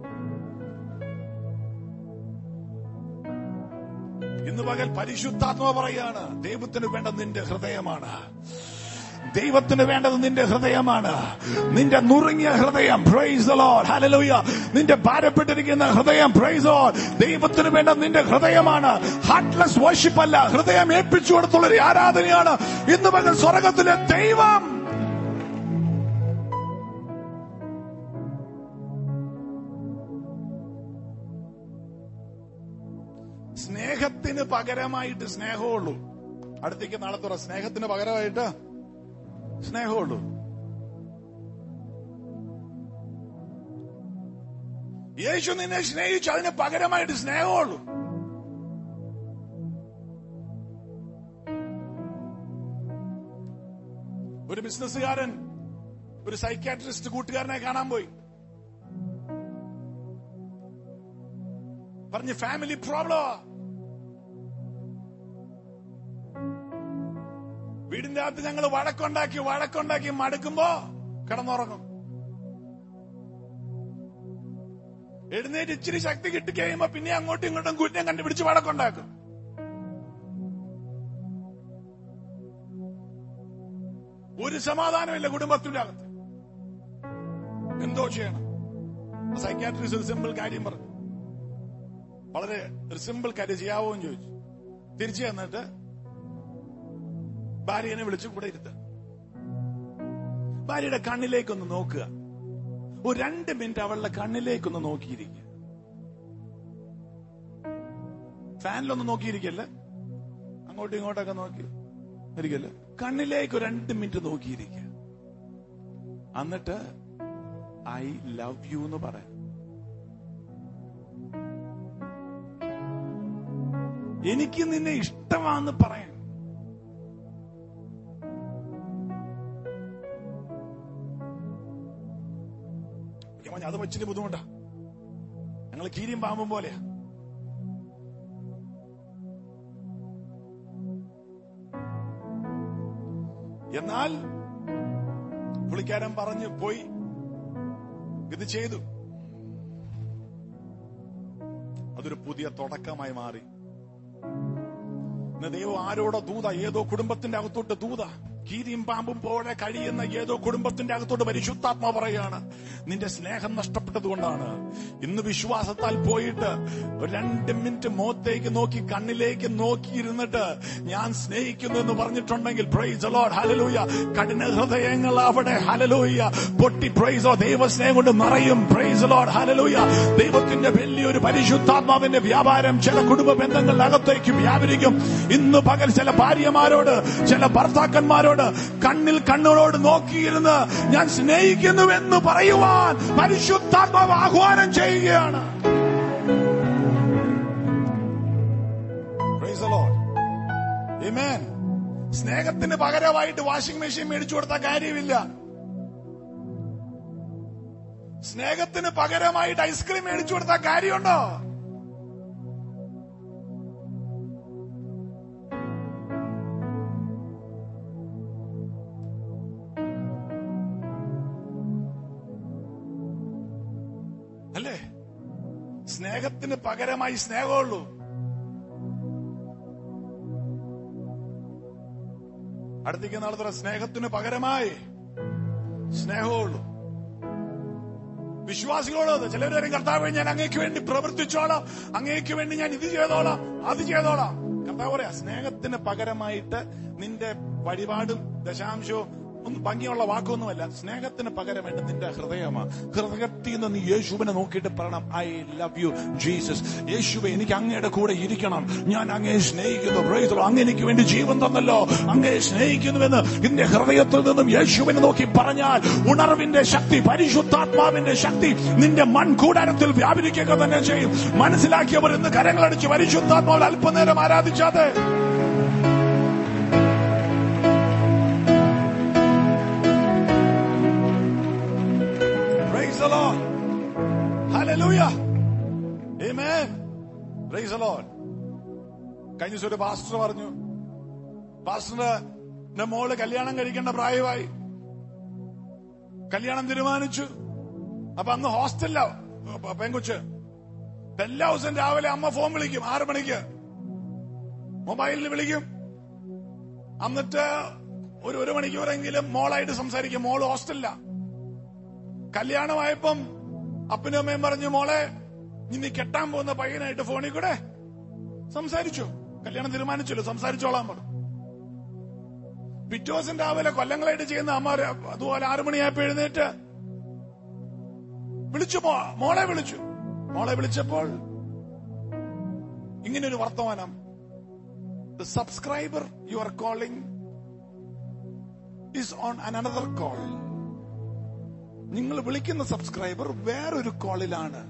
ഇന്ന് പകൽ പരിശുദ്ധാത്മ പറയാണ് ദൈവത്തിന് വേണ്ടത് നിന്റെ ഹൃദയമാണ് ദൈവത്തിന് വേണ്ടത് നിന്റെ ഹൃദയമാണ് നിന്റെ നുറുങ്ങിയ ഹൃദയം പ്രൈസ് ലോഡ് ഹല്ലേലൂയ നിന്റെ ഭാരപ്പെട്ടിരിക്കുന്ന ഹൃദയം പ്രൈസ് ലോഡ് ദൈവത്തിന് വേണ്ടത് നിന്റെ ഹൃദയമാണ് ഹാർട്ട്ലെസ് വർഷിപ്പ് അല്ല ഹൃദയം ഏൽപ്പിച്ചു കൊടുത്തുള്ള ഒരു ആരാധനയാണ് ഇന്ന് പകൽ സ്വർഗത്തിലെ ദൈവം സ്നേഹത്തിന് പകരമായിട്ട് സ്നേഹമുള്ളൂ അടുത്തേക്ക് നാളെ തുറ സ്നേഹത്തിന് പകരമായിട്ട് സ്നേഹമുള്ളൂ യേശു നിന്നെ സ്നേഹിച്ചു അതിന് പകരമായിട്ട് സ്നേഹമുള്ളൂ ഒരു ബിസിനസ്സുകാരൻ ഒരു സൈക്കാട്രിസ്റ്റ് കൂട്ടുകാരനെ കാണാൻ പോയി പറഞ്ഞ് ഫാമിലി പ്രോബ്ലമാ വീടിന്റെ അകത്ത് ഞങ്ങൾ വഴക്കുണ്ടാക്കി വഴക്കുണ്ടാക്കി മടുക്കുമ്പോ കിടന്നുറങ്ങും എഴുന്നേറ്റ് ഇച്ചിരി ശക്തി കിട്ടി കഴിയുമ്പോ പിന്നെ അങ്ങോട്ടും ഇങ്ങോട്ടും കുറ്റം കണ്ടുപിടിച്ച് വഴക്കുണ്ടാക്കും ഒരു സമാധാനമില്ല കുടുംബത്തിന്റെ അകത്ത് എന്തോ ചെയ്യണം സൈക്കാട്രിസ്റ്റ് ഒരു സിമ്പിൾ കാര്യം പറഞ്ഞു വളരെ ഒരു സിമ്പിൾ കാര്യം ചെയ്യാവോ എന്ന് ചോദിച്ചു തിരിച്ചു ചെന്നിട്ട് ഭാര്യനെ വിളിച്ച് കൂടെ ഇരുത്ത് ഭാര്യയുടെ കണ്ണിലേക്കൊന്ന് നോക്കുക ഒരു രണ്ട് മിനിറ്റ് അവളുടെ കണ്ണിലേക്കൊന്ന് നോക്കിയിരിക്കുക ഫാനിലൊന്ന് നോക്കിയിരിക്കല്ലേ അങ്ങോട്ടും ഇങ്ങോട്ടൊക്കെ നോക്കി ഇരിക്കല്ലേ കണ്ണിലേക്ക് ഒരു രണ്ട് മിനിറ്റ് നോക്കിയിരിക്കുക എന്നിട്ട് ഐ ലവ് യു എന്ന് പറയാം എനിക്ക് നിന്നെ ഇഷ്ടമാണെന്ന് പറയാൻ ഞാൻ പറഞ്ഞു, അത് വെച്ചിട്ട് ബുദ്ധിമുട്ടാ ഞങ്ങൾ കീരിയും പാമ്പും പോലെയാ എന്നാൽ പുള്ളിക്കാരൻ പറഞ്ഞു പോയി ഇത് ചെയ്തു അതൊരു പുതിയ തുടക്കമായി മാറി ഇന്ന് ദൈവം ആരോടോ ദൂത ഏതോ കുടുംബത്തിന്റെ അകത്തോട്ട് ദൂത കീരിയും പാമ്പും പോലെ കഴിയുന്ന ഏതോ കുടുംബത്തിന്റെ അകത്തോട്ട് പരിശുദ്ധാത്മ പറയാണ് നിന്റെ സ്നേഹം നഷ്ടപ്പെട്ടത് കൊണ്ടാണ് ഇന്ന് വിശ്വാസത്താൽ പോയിട്ട് ഒരു രണ്ട് മിനിറ്റ് മുഖത്തേക്ക് നോക്കി കണ്ണിലേക്ക് നോക്കിയിരുന്നിട്ട് ഞാൻ സ്നേഹിക്കുന്നു എന്ന് പറഞ്ഞിട്ടുണ്ടെങ്കിൽ പ്രൈസ് ലോഡ് ഹലലൂയ കഠിന ഹൃദയങ്ങൾ അവിടെ ഹലലൂയ പൊട്ടി പ്രൈസോ ദൈവസ്നേഹം കൊണ്ട് നിറയും പ്രൈസ് ലോഡ് ഹലലൂയ ദൈവത്തിന്റെ വലിയൊരു പരിശുദ്ധാത്മാവിന്റെ വ്യാപാരം ചില കുടുംബ ബന്ധങ്ങളുടെ അകത്തേക്ക് വ്യാപരിക്കും ഇന്ന് പകൽ ചില ഭാര്യമാരോട് ചില ഭർത്താക്കന്മാരോട് കണ്ണിൽ കണ്ണുകളോട് നോക്കിയിരുന്ന് ഞാൻ സ്നേഹിക്കുന്നുവെന്ന് പറയുവാൻ പരിശുദ്ധാത്മാവ് ആഹ്വാനം ചെയ്യുകയാണ് Praise the Lord. Amen. സ്നേഹത്തിന് പകരമായിട്ട് വാഷിംഗ് മെഷീൻ മേടിച്ചു കൊടുത്ത കാര്യമില്ല സ്നേഹത്തിന് പകരമായിട്ട് ഐസ്ക്രീം മേടിച്ചു കൊടുത്ത കാര്യമുണ്ടോ അല്ലേ സ്നേഹത്തിന് പകരമായി സ്നേഹമുള്ളൂ അടുത്തേക്ക് നടത്തുന്ന സ്നേഹത്തിന് പകരമായി സ്നേഹമുള്ളൂ വിശ്വാസികളോട് ചിലർ വരും കർത്താവ് ഞാൻ അങ്ങേക്ക് വേണ്ടി പ്രവർത്തിച്ചോളാം അങ്ങേക്ക് വേണ്ടി ഞാൻ ഇത് ചെയ്തോളാം അത് ചെയ്തോളാം കർത്താവ് പറയാ സ്നേഹത്തിന് പകരമായിട്ട് നിന്റെ വഴിപാടും ദശാംശവും ഒന്നും ഭംഗിയുള്ള വാക്കൊന്നുമല്ല സ്നേഹത്തിന് പകരമായിട്ട് നിന്റെ ഹൃദയമാണ് ഹൃദയത്തിൽ നിന്ന് നീ യേശുവിനെ നോക്കിയിട്ട് പറയണം ഐ ലവ് യു ജീസസ് യേശുവെ എനിക്ക് അങ്ങയുടെ കൂടെ ഇരിക്കണം ഞാൻ അങ്ങയെ സ്നേഹിക്കുന്നു Praise the Lord. അങ്ങ് എനിക്ക് വേണ്ടി ജീവൻ തന്നല്ലോ അങ്ങയെ സ്നേഹിക്കുന്നുവെന്ന് നിന്റെ ഹൃദയത്തിൽ നിന്നും യേശുവിനെ നോക്കി പറഞ്ഞാൽ ഉണർവിന്റെ ശക്തി പരിശുദ്ധാത്മാവിന്റെ ശക്തി നിന്റെ മൺകൂടാരത്തിൽ വ്യാപരിക്കുക തന്നെ ചെയ്യും മനസ്സിലാക്കിയവർ ഇന്ന് കരങ്ങളടിച്ച് പരിശുദ്ധാത്മാവിൽ അല്പനേരം ആരാധിച്ചാതെ Praise the Lord. Hallelujah. Amen. Praise the Lord. കഴിഞ്ഞ ദിവസം ഒരു പാസ്റ്റർ പറഞ്ഞു പാസ്റ്ററിന്റെ മോള് കല്യാണം കഴിക്കേണ്ട പ്രായമായി കല്യാണം തീരുമാനിച്ചു അപ്പൊ അന്ന് ഹോസ്റ്റലില പെങ്കുച്ച് എല്ലാ ദിവസവും രാവിലെ അമ്മ ഫോൺ വിളിക്കും ആറ് മണിക്ക് മൊബൈലിൽ വിളിക്കും എന്നിട്ട് ഒരു ഒരു മണിക്കൂറെങ്കിലും മോളായിട്ട് സംസാരിക്കും മോള് ഹോസ്റ്റലില കല്യാണമായപ്പം അപ്പനും അമ്മയും പറഞ്ഞു മോളെ ഇനി കെട്ടാൻ പോകുന്ന പയ്യനായിട്ട് ഫോണിൽ കൂടെ സംസാരിച്ചു കല്യാണം തീരുമാനിച്ചല്ലോ സംസാരിച്ചോളാൻ പറഞ്ഞു പിറ്റേ ദിവസം രാവിലെ കൊല്ലങ്ങളായിട്ട് ചെയ്യുന്ന അമ്മ ഒരു- അതുപോലെ ആറു മണിയായപ്പോ എഴുന്നേറ്റ് വിളിച്ചു മോ- മോളെ വിളിച്ചു മോളെ വിളിച്ചപ്പോൾ ഇങ്ങനൊരു വർത്തമാനം the subscriber you are calling is on another call നിങ്ങൾ വിളിക്കുന്ന സബ്സ്ക്രൈബർ വേറൊരു കോളിലാണ്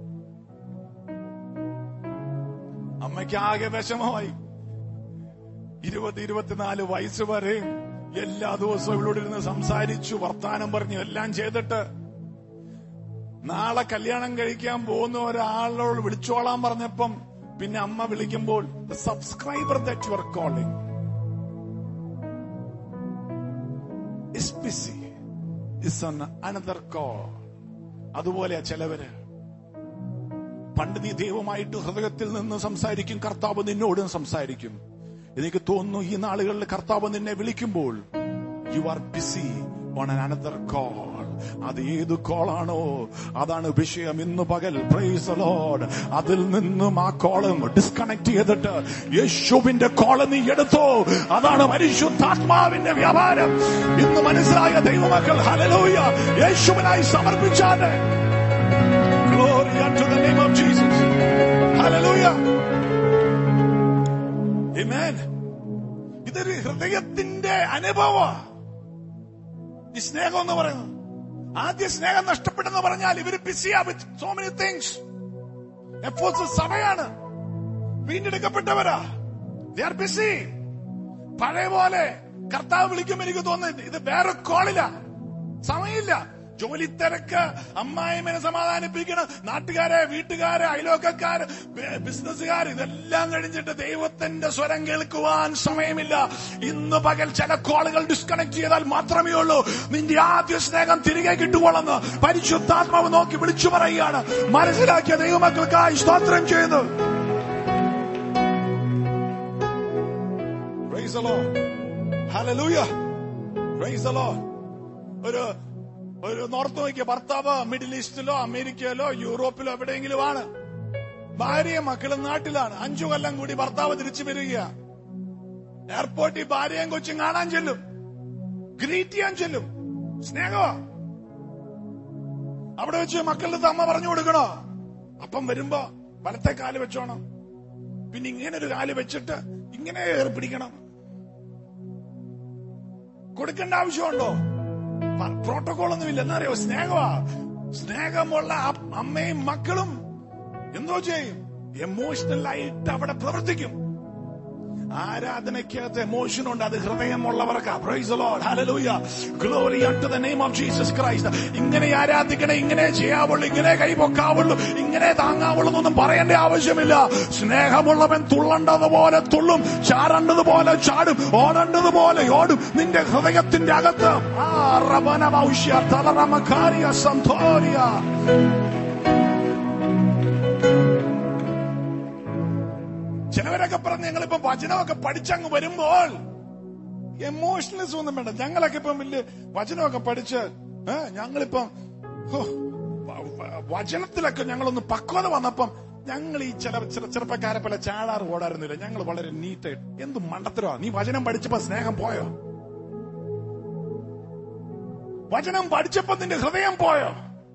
അമ്മയ്ക്ക് ആകെ വിഷമമായി ഇരുപത് ഇരുപത്തിനാല് വയസ്സ് വരെ എല്ലാ ദിവസവും ഇവളോട് ഇരുന്ന് സംസാരിച്ചു വർത്താനം പറഞ്ഞു എല്ലാം ചെയ്തിട്ട് നാളെ കല്യാണം കഴിക്കാൻ പോകുന്ന ഒരാളോട് വിളിച്ചോളാൻ പറഞ്ഞപ്പം പിന്നെ അമ്മ വിളിക്കുമ്പോൾ subscriber that you are calling is busy is on another call അതുപോലെ ചിലവര് പണ്ട് നീ ദൈവമായിട്ട് ഹൃദയത്തിൽ നിന്ന് സംസാരിക്കും കർത്താവ് നിന്നോടും സംസാരിക്കും എനിക്ക് തോന്നുന്നു ഈ നാളുകളിൽ കർത്താവ് നിന്നെ വിളിക്കുമ്പോൾ you are busy on an another call അത് ഏത് കോളാണോ അതാണ് വിഷയം ഇന്ന് പകൽ പ്രൈസ് ലോഡ് അതിൽ നിന്നും ആ കോള് ഡിസ്കണക്ട് ചെയ്തിട്ട് യേശുവിന്റെ കോള് നീ എടുത്തോ അതാണ് പരിശുദ്ധാത്മാവിന്റെ വ്യാപാരം ഇന്ന് മനസ്സിലായ ദൈവമക്കൾ ഹലലൂയ യേശുവിനായി സമർപ്പിച്ചാണ് Glory unto the name of Jesus. Hallelujah. Amen. ഇതൊരു ഹൃദയത്തിന്റെ അനുഭവ ഈ സ്നേഹം എന്ന് പറയുന്നത് ആദ്യ സ്നേഹം നഷ്ടപ്പെട്ടെന്ന് പറഞ്ഞാൽ ഇവര് ബിസിയാ with so many things Ephesus സഭയാണ് വീണ്ടെടുക്കപ്പെട്ടവരാ ദേ ആർ ബിസി പഴയ പോലെ കർത്താവ് വിളിക്കുമ്പോൾ എനിക്ക് തോന്നുന്നു ഇത് വേറെ കോളില്ല സമയമില്ല ജോലി തിരക്ക് അമ്മായിമനെ സമാധാനിപ്പിക്കണം നാട്ടുകാരെ വീട്ടുകാരെ അയലോക്കക്കാര് ബിസിനസ്സുകാർ ഇതെല്ലാം കഴിഞ്ഞിട്ട് ദൈവത്തിന്റെ സ്വരം കേൾക്കുവാൻ സമയമില്ല ഇന്ന് പകൽ ചില കോളുകൾ ഡിസ്കണക്ട് ചെയ്താൽ മാത്രമേ ഉള്ളൂ നിന്റെ ആദ്യ സ്നേഹം തിരികെ കിട്ടുവോളെന്ന് പരിശുദ്ധാത്മാവ് നോക്കി വിളിച്ചു പറയുകയാണ് മനസ്സിലാക്കിയ ദൈവമക്കൾക്കായി സ്തോത്രം ചെയ്യുന്നു Praise the Lord. Hallelujah. Praise the Lord. ഒരു ഒരു നോർത്ത് നോക്കിയ ഭർത്താവ് മിഡിൽ ഈസ്റ്റിലോ അമേരിക്കയിലോ യൂറോപ്പിലോ എവിടെയെങ്കിലും ആണ് ഭാര്യയും മക്കളും നാട്ടിലാണ് അഞ്ചു കൊല്ലം കൂടി ഭർത്താവ് തിരിച്ചു വരിക എയർപോർട്ടിൽ ഭാര്യയും കൊച്ചും കാണാൻ ചെല്ലും ഗ്രീറ്റ് ചെയ്യാൻ ചെല്ലും സ്നേഹമാ അവിടെ വെച്ച് മക്കളുടെ അടുത്ത് അമ്മ പറഞ്ഞു കൊടുക്കണോ അപ്പം വരുമ്പോ വലത്തെ കാല് വെച്ചോണം പിന്നെ ഇങ്ങനെ ഒരു കാല് വെച്ചിട്ട് ഇങ്ങനെ ഏറി പിടിക്കണം കൊടുക്കേണ്ട ആവശ്യമുണ്ടോ പ്രോട്ടോകോൾ ഒന്നുമില്ല എന്നറിയോ സ്നേഹമാ സ്നേഹമുള്ള അ- അമ്മയും മക്കളും എന്തോ ചെയ്യും എമോഷണൽ ആയിട്ട് അവിടെ പ്രവർത്തിക്കും ആരാധനയ്ക്കകത്ത് എമോഷൻ ഉണ്ട് അത് ഹൃദയമുള്ളവർക്കാ praise Lord hallelujah glory unto the name of Jesus Christ ഇങ്ങനെ ആരാധിക്കണേ ഇങ്ങനെ ചെയ്യാവുള്ളൂ ഇങ്ങനെ കൈപൊക്കാവുള്ളൂ ഇങ്ങനെ താങ്ങാവുള്ളൂ എന്നൊന്നും പറയേണ്ട ആവശ്യമില്ല സ്നേഹമുള്ളവൻ തുള്ളണ്ടതുപോലെ തുള്ളും ചാടേണ്ടതുപോലെ ചാടും ഓടേണ്ടതുപോലെ ഓടും നിന്റെ ഹൃദയത്തിന്റെ അകത്ത് ആ റബനമൗഷ്യ തലറമകാരിയ സന്തോരിയ ചിലവരൊക്കെ പറഞ്ഞ് ഞങ്ങളിപ്പോ വചനമൊക്കെ പഠിച്ചങ്ങ് വരുമ്പോൾ എമോഷണൽസ് ഒന്നും വേണ്ട ഞങ്ങളൊക്കെ ഇപ്പം വലിയ വചനമൊക്കെ പഠിച്ച് ഏ, ഞങ്ങളിപ്പം ഹോ, വ- വ- വചനത്തിലൊക്കെ ഞങ്ങളൊന്ന് പക്വത വന്നപ്പം ഞങ്ങൾ ഈ ചില ചെറു- ചെറുപ്പക്കാരെ പോലെ ചാടാറ് ഓടാറുന്നില്ല ഞങ്ങൾ വളരെ നീറ്റായിട്ട് എന്ത് മണ്ടത്തരോ നീ വചനം പഠിച്ചപ്പോ സ്നേഹം പോയോ വചനം പഠിച്ചപ്പോ നിന്റെ ഹൃദയം പോയോ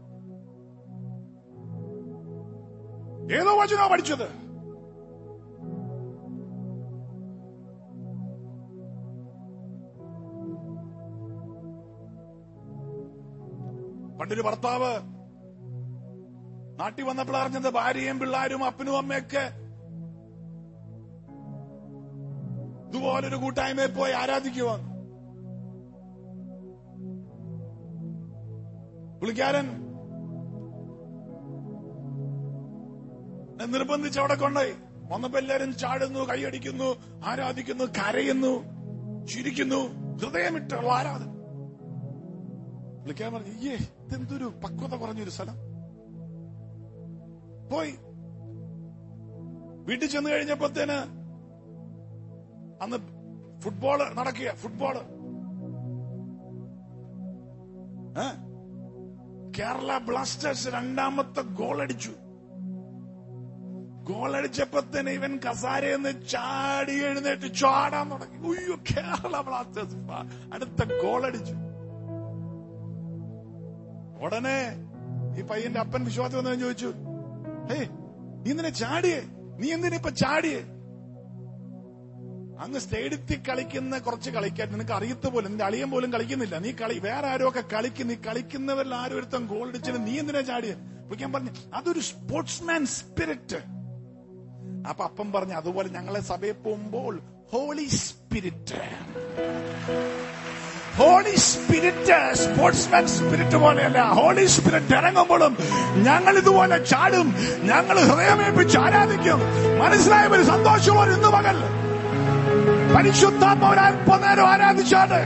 ഏതോ വചനോ പഠിച്ചത് പണ്ടൊരു ഭർത്താവ് നാട്ടിൽ വന്നപ്പോൾ അറിഞ്ഞത് ഭാര്യയും പിള്ളാരും അപ്പനും അമ്മയൊക്കെ ഇതുപോലൊരു കൂട്ടായ്മയിൽ പോയി ആരാധിക്കുവാന്ന് പുള്ളിക്കാരൻ നിർബന്ധിച്ച് അവിടെ കൊണ്ടുപോയി വന്നപ്പോ എല്ലാരും ചാടുന്നു കൈയടിക്കുന്നു ആരാധിക്കുന്നു കരയുന്നു ചിരിക്കുന്നു ഹൃദയമിട്ടുള്ള ആരാധന പുള്ളിക്കാരൻ പറഞ്ഞു ഏ ഇതെന്തൊരു പക്വത കുറഞ്ഞൊരു സ്ഥലം പോയി വീട്ടിൽ ചെന്ന് കഴിഞ്ഞപ്പോഴത്തേന് അന്ന് ഫുട്ബോള് നടക്കുക ഫുട്ബോള് ഏ? കേരള ബ്ലാസ്റ്റേഴ്സ് രണ്ടാമത്തെ ഗോൾ അടിച്ചു ഗോൾ അടിച്ചപ്പോ തന്നെ ഇവൻ കസാരയെന്ന് ചാടി എഴുന്നേറ്റ് ചാടാൻ തുടങ്ങി ഉയ്യോ കേരള ബ്ലാസ്റ്റേഴ്സ് ഫ- അടുത്ത ഗോൾ അടിച്ചു ഉടനെ ഈ പയ്യന്റെ അപ്പൻ വിശ്വാസം വന്നു ചോദിച്ചു ഹേ നീ എന്തിനാ ചാടിയേ നീ എന്തിനാ ഇപ്പൊ ചാടിയേ അങ്ങ് സ്റ്റേഡിയത്തിൽ കളിക്കുന്ന കുറച്ച് കളിക്കാൻ നിനക്ക് അറിയത്ത പോലും നിന്റെ അളിയൻ പോലും കളിക്കുന്നില്ല നീ കളി വേറെ ആരോ ഒക്കെ കളിക്കും നീ കളിക്കുന്നവരിൽ ആരും ഒരുത്തം ഗോൾ അടിച്ചത് നീ എന്തിനാ ചാടിയ അപ്പൊ ഞാൻ പറഞ്ഞു അതൊരു സ്പോർട്സ്മാൻ സ്പിരിറ്റ് അപ്പൊ അപ്പം പറഞ്ഞു അതുപോലെ ഞങ്ങളെ സഭയിൽ പോകുമ്പോൾ holy spirit holy spirit sportsman spirit പോലെയല്ല ഹോളി സ്പിരിറ്റ് ഇറങ്ങുമ്പോഴും ഞങ്ങൾ ഇതുപോലെ ചാടും ഞങ്ങൾ ഹൃദയമേപ്പിച്ച് ആരാധിക്കും മനസ്സിലായവർ സന്തോഷമോ ഇന്ന് പകൽ പരിശുദ്ധാത്മാവൻ അല്പനേരം ആരാധിച്ചാണ്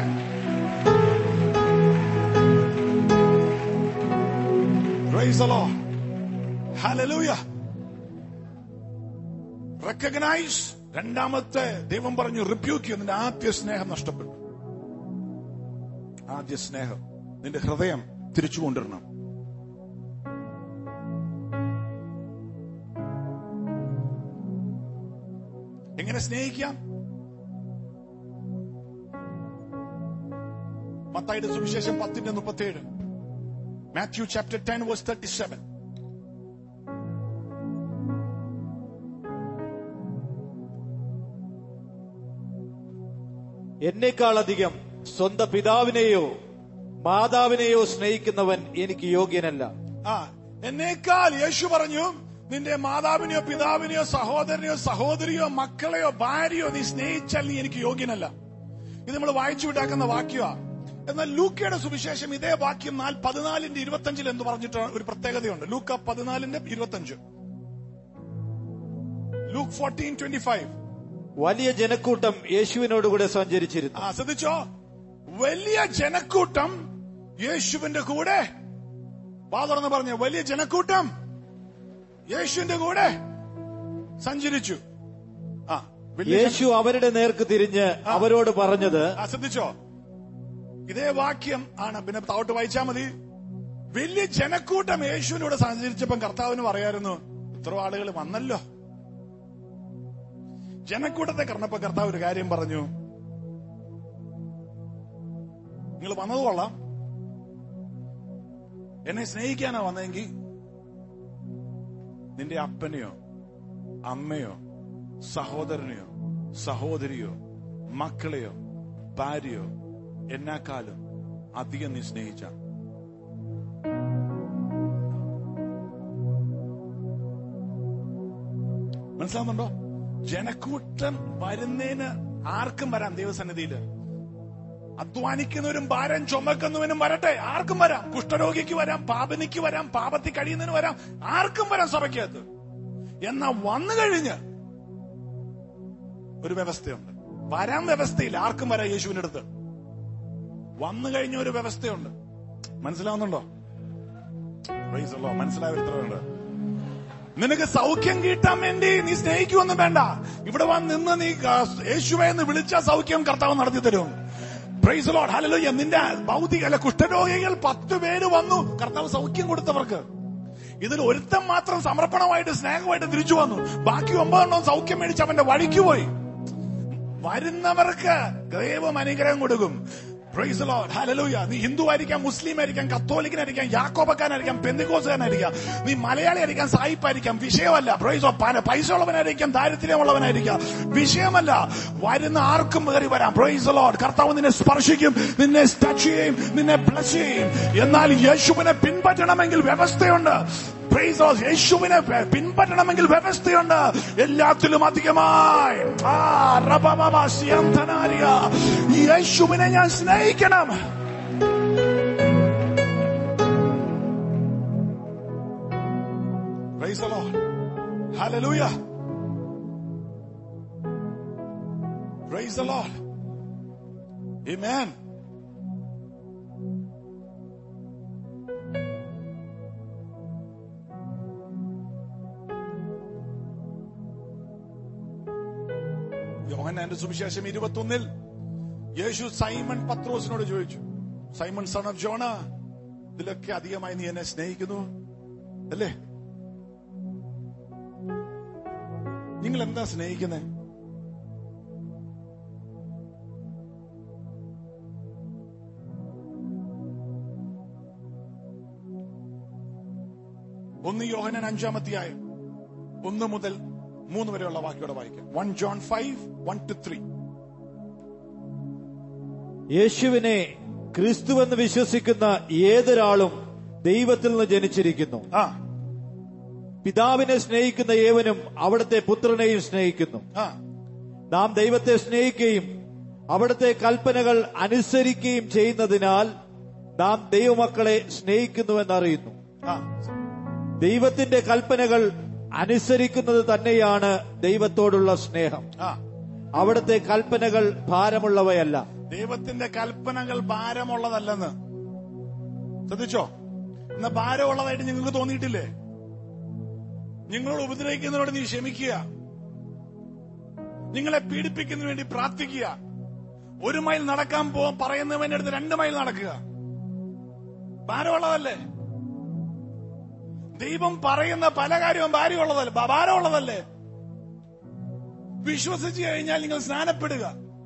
Praise the Lord. Hallelujah. Recognise രണ്ടാമത്തെ ദൈവം പറഞ്ഞു റിപ്യൂക്ക് നിന്റെ ആദ്യ സ്നേഹം നഷ്ടപ്പെട്ടു ആദ്യ സ്നേഹം നിന്റെ ഹൃദയം തിരിച്ചു കൊണ്ടുവരണം എങ്ങനെ സ്നേഹിക്കാം മത്തായിയുടെ സുവിശേഷം പത്തിന്റെ മുപ്പത്തിയേഴ് Matthew chapter ten verse thirty seven എന്നേക്കാളധികം സ്വന്തം പിതാവിനെയോ മാതാവിനെയോ സ്നേഹിക്കുന്നവൻ എനിക്ക് യോഗ്യനല്ല ആ എന്നേക്കാൾ യേശു പറഞ്ഞു നിന്റെ മാതാവിനെയോ പിതാവിനെയോ സഹോദരനെയോ സഹോദരിയോ മക്കളെയോ ഭാര്യയോ നീ സ്നേഹിച്ചാൽ നീ എനിക്ക് യോഗ്യനല്ല ഇത് നമ്മൾ വായിച്ചു വിട്ടാക്കുന്ന വാക്യമാ എന്നാൽ ലൂക്കയുടെ സുവിശേഷം ഇതേ വാക്യം നാൽ പതിനാലിന്റെ ഇരുപത്തഞ്ചിൽ എന്ന് പറഞ്ഞിട്ട് ഒരു പ്രത്യേകതയുണ്ട് ലൂക്ക പതിനാലിന്റെ ഇരുപത്തഞ്ച് ലൂക്ക് ഫോർട്ടീൻ ട്വന്റി ഫൈവ് വലിയ ജനക്കൂട്ടം യേശുവിനോടുകൂടെ സഞ്ചരിച്ചിരുന്നു ആ ശ്രദ്ധിച്ചോ വലിയ ജനക്കൂട്ടം യേശുവിന്റെ കൂടെ പാതർന്ന് പറഞ്ഞ വലിയ ജനക്കൂട്ടം യേശുവിന്റെ കൂടെ സഞ്ചരിച്ചു ആ വലിയ ജന- യേശു അവരുടെ നേർക്ക് തിരിഞ്ഞ് അവരോട് പറഞ്ഞത് ആ ശ്രദ്ധിച്ചോ ഇതേ വാക്യം ആണ് പിന്നെ താവോട്ട് വായിച്ചാ മതി വലിയ ജനക്കൂട്ടം യേശുവിനൂടെ സഞ്ചരിച്ചപ്പം കർത്താവിന് പറയായിരുന്നു ഇത്ര ആളുകൾ വന്നല്ലോ ജനക്കൂട്ടത്തെ കറന്നപ്പോ കർത്താവ് ഒരു കാര്യം പറഞ്ഞു നിങ്ങൾ വന്നത് കൊള്ളാം എന്നെ സ്നേഹിക്കാനാ വന്നെങ്കിൽ നിന്റെ അപ്പനെയോ അമ്മയോ സഹോദരനെയോ സഹോദരിയോ മക്കളെയോ ഭാര്യയോ എന്നെക്കാളും അധികം നീ സ്നേഹിച്ച മനസ്സിലാവുന്നുണ്ടോ ജനക്കൂട്ടം വരുന്നതിന് ആർക്കും വരാം ദൈവസന്നിധിയില് അധ്വാനിക്കുന്നവരും ഭാരം ചുമക്കുന്നവനും വരട്ടെ ആർക്കും വരാം കുഷ്ഠരോഗിക്ക് വരാം പാപനിക്ക് വരാം പാപത്തിൽ കഴിയുന്നതിന് വരാം ആർക്കും വരാം സഭയ്ക്കകത്ത് എന്നാ വന്നു കഴിഞ്ഞ് ഒരു വ്യവസ്ഥയുണ്ട് വരാൻ വ്യവസ്ഥയില്ല ആർക്കും വരാം യേശുവിന്റെ അടുത്ത് വന്നു കഴിഞ്ഞ ഒരു വ്യവസ്ഥയുണ്ട് മനസ്സിലാവുന്നുണ്ടോ Praise the Lord. മനസ്സിലാവുന്നുണ്ട് നിനക്ക് സൗഖ്യം കിട്ടാൻ വേണ്ടി നീ സ്നേഹിക്കുമൊന്നും വേണ്ട ഇവിടെ വന്ന് നിന്ന് നീ ക- യേശുവെ എന്ന് വിളിച്ച സൗഖ്യം കർത്താവ് നടത്തി തരും പ്രൈസ് ലോഡ് ഹല്ലേലൂയ നിന്റെ ഭൗതിക അല്ല കുഷ്ഠരോഗികൾ പത്ത് പേര് വന്നു കർത്താവ് സൗഖ്യം കൊടുത്തവർക്ക് ഇതിൽ ഒരുത്തൻ മാത്രം സമർപ്പണമായിട്ട് സ്നേഹമായിട്ട് തിരിച്ചു വന്നു ബാക്കി ഒമ്പതെണ്ണം സൗഖ്യം മേടിച്ച് അവന്റെ വഴിക്ക് പോയി വരുന്നവർക്ക് ദൈവം അനുഗ്രഹം കൊടുക്കും Praise the Lord. Hallelujah. നീ ഹിന്ദു ആയിരിക്കാം മുസ്ലിം ആയിരിക്കാം കത്തോലിക്കനായിരിക്കാം യാക്കോബക്കാനായിരിക്കാം പെന്തിക്കോസുകാരനായിരിക്കാം നീ മലയാളി ആയിരിക്കാം സായിപ്പായിരിക്കാം വിഷയമല്ല പ്രൈസോ പൈസ ഉള്ളവനായിരിക്കാം ദാരിദ്ര്യമുള്ളവനായിരിക്കാം വിഷയമല്ല വരുന്ന ആർക്കും കയറി വരാം പ്രൈസ് ലോഡ് കർത്താവ് നിന്നെ സ്പർശിക്കും നിന്നെ ടച്ച് ചെയ്യും നിന്നെ ബ്ലസ് ചെയ്യും എന്നാൽ യേശുവിനെ പിൻപറ്റണമെങ്കിൽ വ്യവസ്ഥയുണ്ട് Praise the Lord. യേശുവിനെ പ- പിൻപറ്റണമെങ്കിൽ വ്യവസ്ഥയുണ്ട് എല്ലാത്തിലും അധികമായി ആ റബബബ സിയന്തനാരിയ. ഈ യേശുവിനെ ഞാൻ സ്നേഹിക്കണം Praise the Lord. Hallelujah. Praise the Lord. Amen. യോഹന്നാന്റെ സുവിശേഷം ഇരുപത്തൊന്നിൽ യേശു സൈമൺ പത്രോസിനോട് ചോദിച്ചു സൈമൺ സൺ ഓഫ് ജോണ ഇതിലൊക്കെ അധികമായി നീ എന്നെ സ്നേഹിക്കുന്നു അല്ലേ നിങ്ങൾ എന്താ സ്നേഹിക്കുന്നത് ഒന്ന് യോഹനൻ അഞ്ചാമത്തെയായം ഒന്ന് മുതൽ മൂന്ന് വരെയുള്ള വാക്യോടെ വായിക്കാം one John five one two three യേശുവിനെ ക്രിസ്തുവെന്ന് വിശ്വസിക്കുന്ന ഏതൊരാളും ദൈവത്തിൽ നിന്ന് ജനിച്ചിരിക്കുന്നു ആ പിതാവിനെ സ്നേഹിക്കുന്ന ഏവനും അവിടുത്തെ പുത്രനെയും സ്നേഹിക്കുന്നു ആ നാം ദൈവത്തെ സ്നേഹിക്കുകയും അവിടുത്തെ കൽപ്പനകൾ അനുസരിക്കുകയും ചെയ്യുന്നതിനാൽ നാം ദൈവമക്കളെ സ്നേഹിക്കുന്നുവെന്നറിയുന്നു ആ ദൈവത്തിന്റെ കൽപ്പനകൾ അനുസരിക്കുന്നത് തന്നെയാണ് ദൈവത്തോടുള്ള സ്നേഹം ആ അവിടുത്തെ കൽപ്പനകൾ ഭാരമുള്ളവയല്ല ദൈവത്തിന്റെ കൽപ്പനകൾ ഭാരമുള്ളതല്ലെന്ന് ശ്രദ്ധിച്ചോ എന്നാ ഭാരമുള്ളതായിട്ട് നിങ്ങൾക്ക് തോന്നിയിട്ടില്ലേ നിങ്ങളോട് ഉപദ്രവിക്കുന്നതിനോട് നീ ക്ഷമിക്കുക നിങ്ങളെ പീഡിപ്പിക്കുന്നതിന് വേണ്ടി പ്രാർത്ഥിക്കുക ഒരു മൈൽ നടക്കാൻ പോ പറയുന്നവന്റെ അടുത്ത് രണ്ട് മൈൽ നടക്കുക ഭാരമുള്ളതല്ലേ ദൈവം പറയുന്ന പല കാര്യവും ഭാര്യമുള്ളതല്ലേ ഭ- ഭാരമുള്ളതല്ലേ വിശ്വസിച്ചു കഴിഞ്ഞാൽ നിങ്ങൾ സ്നാനപ്പെടുക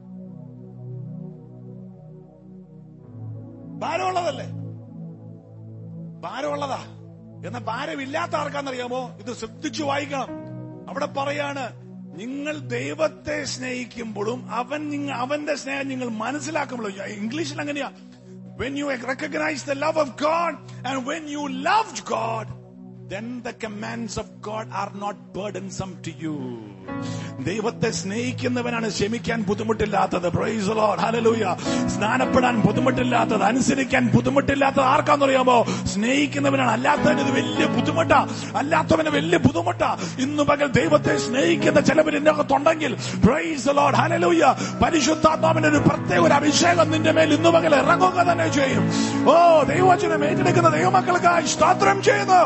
ഭാരമുള്ളതല്ലേ ഭാരമുള്ളതാ എന്ന ഭാരമില്ലാത്ത ആർക്കാന്നറിയാമോ ഇത് ശ്രദ്ധിച്ചു വായിക്കണം അവിടെ പറയാണ് നിങ്ങൾ ദൈവത്തെ സ്നേഹിക്കുമ്പോഴും അവൻ നിങ്ങ- അവന്റെ സ്നേഹം നിങ്ങൾ മനസ്സിലാക്കുമ്പോഴും ഇംഗ്ലീഷിൽ അങ്ങനെയാ when you recognize the love of God and when you loved God then the commands of God are not burdensome to you. ദൈവത്തെ സ്നേഹിക്കുന്നവനാണ് ക്ഷമിക്കാൻ ബുദ്ധിമുട്ടില്ലാത്തത് പ്രൈസ് ലോഡ് ഹല്ലേലൂയ സ്നാനപ്പെടാൻ ബുദ്ധിമുട്ടില്ലാത്തത് അനുസരിക്കാൻ ബുദ്ധിമുട്ടില്ലാത്തത് ആർക്കാന്നറിയാമോ സ്നേഹിക്കുന്നവനാണ് അല്ലാത്തവന് ഇത് വലിയ ബുദ്ധിമുട്ടാ അല്ലാത്തവന് വലിയ ബുദ്ധിമുട്ടാ ഇന്ന് പകൽ ദൈവത്തെ സ്നേഹിക്കുന്ന ചിലവർ എന്റെ അകത്തുണ്ടെങ്കിൽ പ്രൈസ് ലോഡ് ഹല്ലേലൂയ പരിശുദ്ധാത്മാവിന്റെ ഒരു പ്രത്യേക ഒരു അഭിഷേകം നിന്റെ മേൽ ഇന്ന് പകൽ ഇറങ്ങുക തന്നെ ചെയ്യും ഓ ദൈവവചനം ഏറ്റെടുക്കുന്ന ദൈവമക്കൾക്കായി സ്തോത്രം ചെയ്യുന്നു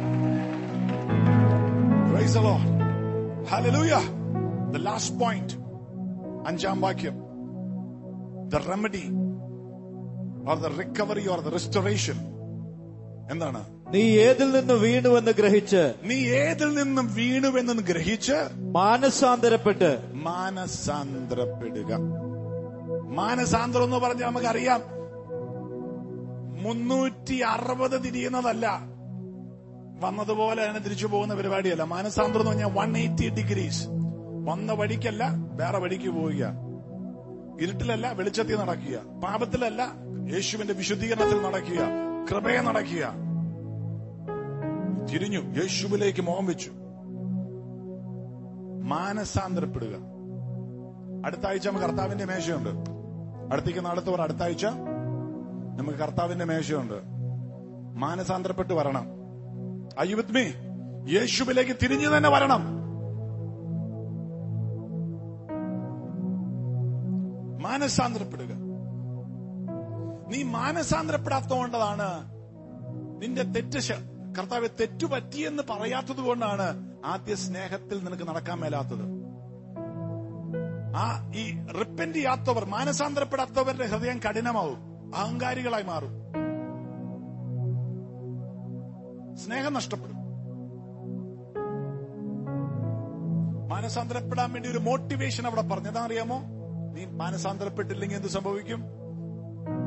Praise the Lord. Hallelujah. The last point. അഞ്ചാം വാക്യം The remedy or the recovery or the restoration. എന്താണ് നീ ഏതിൽ നിന്ന് വീണുവെന്ന് ഗ്രഹിച്ച് നീ ഏതിൽ നിന്നും വീണുവെന്ന് ഗ്രഹിച്ച് മാനസാന്തരപ്പെട്ട് മാനസാന്തരപ്പെടുക മാനസാന്തരം എന്ന് പറഞ്ഞാൽ നമുക്കറിയാം മുന്നൂറ്റി അറുപത് തിരിയുന്നതല്ല വന്നതുപോലെ തന്നെ തിരിച്ചു പോകുന്ന പരിപാടിയല്ല മാനസാന്തരം എന്ന് പറഞ്ഞാൽ വൺ എയ്റ്റി ഡിഗ്രീസ് വന്ന വഴിക്കല്ല വേറെ വഴിക്ക് പോവുക ഇരുട്ടിലല്ല വെളിച്ചത്തിൽ നടക്കുക പാപത്തിലല്ല യേശുവിന്റെ വിശുദ്ധീകരണത്തിൽ നടക്കുക കൃപയെ നടക്കുക തിരിഞ്ഞു യേശുവിലേക്ക് മോഹം വെച്ചു മാനസാന്തരപ്പെടുക അടുത്ത ആഴ്ച നമുക്ക് കർത്താവിന്റെ മേശയുണ്ട് അടുത്തേക്ക് നാളത്തെ പറ അടുത്ത ആഴ്ച നമുക്ക് കർത്താവിന്റെ മേശയുണ്ട് മാനസാന്തരപ്പെട്ട് വരണം Are you with me? യേശുവിലേക്ക് തിരിഞ്ഞു തന്നെ വരണം മാനസാന്തരപ്പെടുക നീ മാനസാന്തരപ്പെടാത്തതുകൊണ്ടതാണ് നിന്റെ തെറ്റ് ശ- കർത്താവ് തെറ്റു പറ്റിയെന്ന് പറയാത്തത് കൊണ്ടാണ് ആദ്യ സ്നേഹത്തിൽ നിനക്ക് നടക്കാൻ മേലാത്തത് ആ ഈ റിപ്പന്റ് ചെയ്യാത്തവർ മാനസാന്തരപ്പെടാത്തവരുടെ ഹൃദയം കഠിനമാവും അഹങ്കാരികളായി മാറും സ്നേഹം നഷ്ടപ്പെടും മാനസാന്തരപ്പെടാൻ വേണ്ടി ഒരു മോട്ടിവേഷൻ അവിടെ പറഞ്ഞു എന്താ അറിയാമോ നീ മാനസാന്തരപ്പെട്ടില്ലെങ്കിൽ എന്ത് സംഭവിക്കും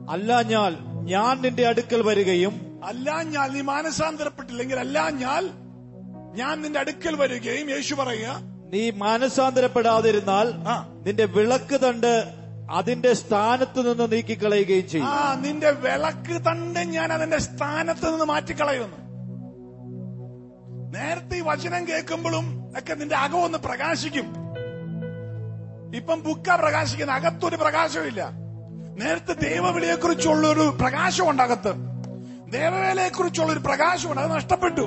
അല്ലാഞ്ഞാൽ ഞാൻ നിന്റെ അടുക്കൽ വരികയും അല്ലാഞ്ഞാൽ നീ മാനസാന്തരപ്പെട്ടില്ലെങ്കിൽ അല്ലാഞ്ഞാൽ ഞാൻ നിന്റെ അടുക്കൽ വരികയും യേശു പറയുക നീ മാനസാന്തരപ്പെടാതിരുന്നാൽ ആ നിന്റെ വിളക്ക് തണ്ട് അതിന്റെ സ്ഥാനത്ത് നിന്ന് നീക്കിക്കളയുകയും ആ ചെയ്യും നിന്റെ വിളക്ക് തണ്ട് ഞാൻ അതിന്റെ സ്ഥാനത്ത് നിന്ന് മാറ്റിക്കളയുന്നു നേരത്തെ ഈ വചനം കേൾക്കുമ്പോഴും ഒക്കെ നിന്റെ അകം ഒന്ന് പ്രകാശിക്കും ഇപ്പം ബുക്ക പ്രകാശിക്കുന്ന അകത്തൊരു പ്രകാശമില്ല നേരത്തെ ദൈവവിളിയെ കുറിച്ചുള്ള ഒരു പ്രകാശമുണ്ട് അകത്ത് ദേവവേലയെ കുറിച്ചുള്ള ഒരു പ്രകാശമുണ്ട് അത് നഷ്ടപ്പെട്ടു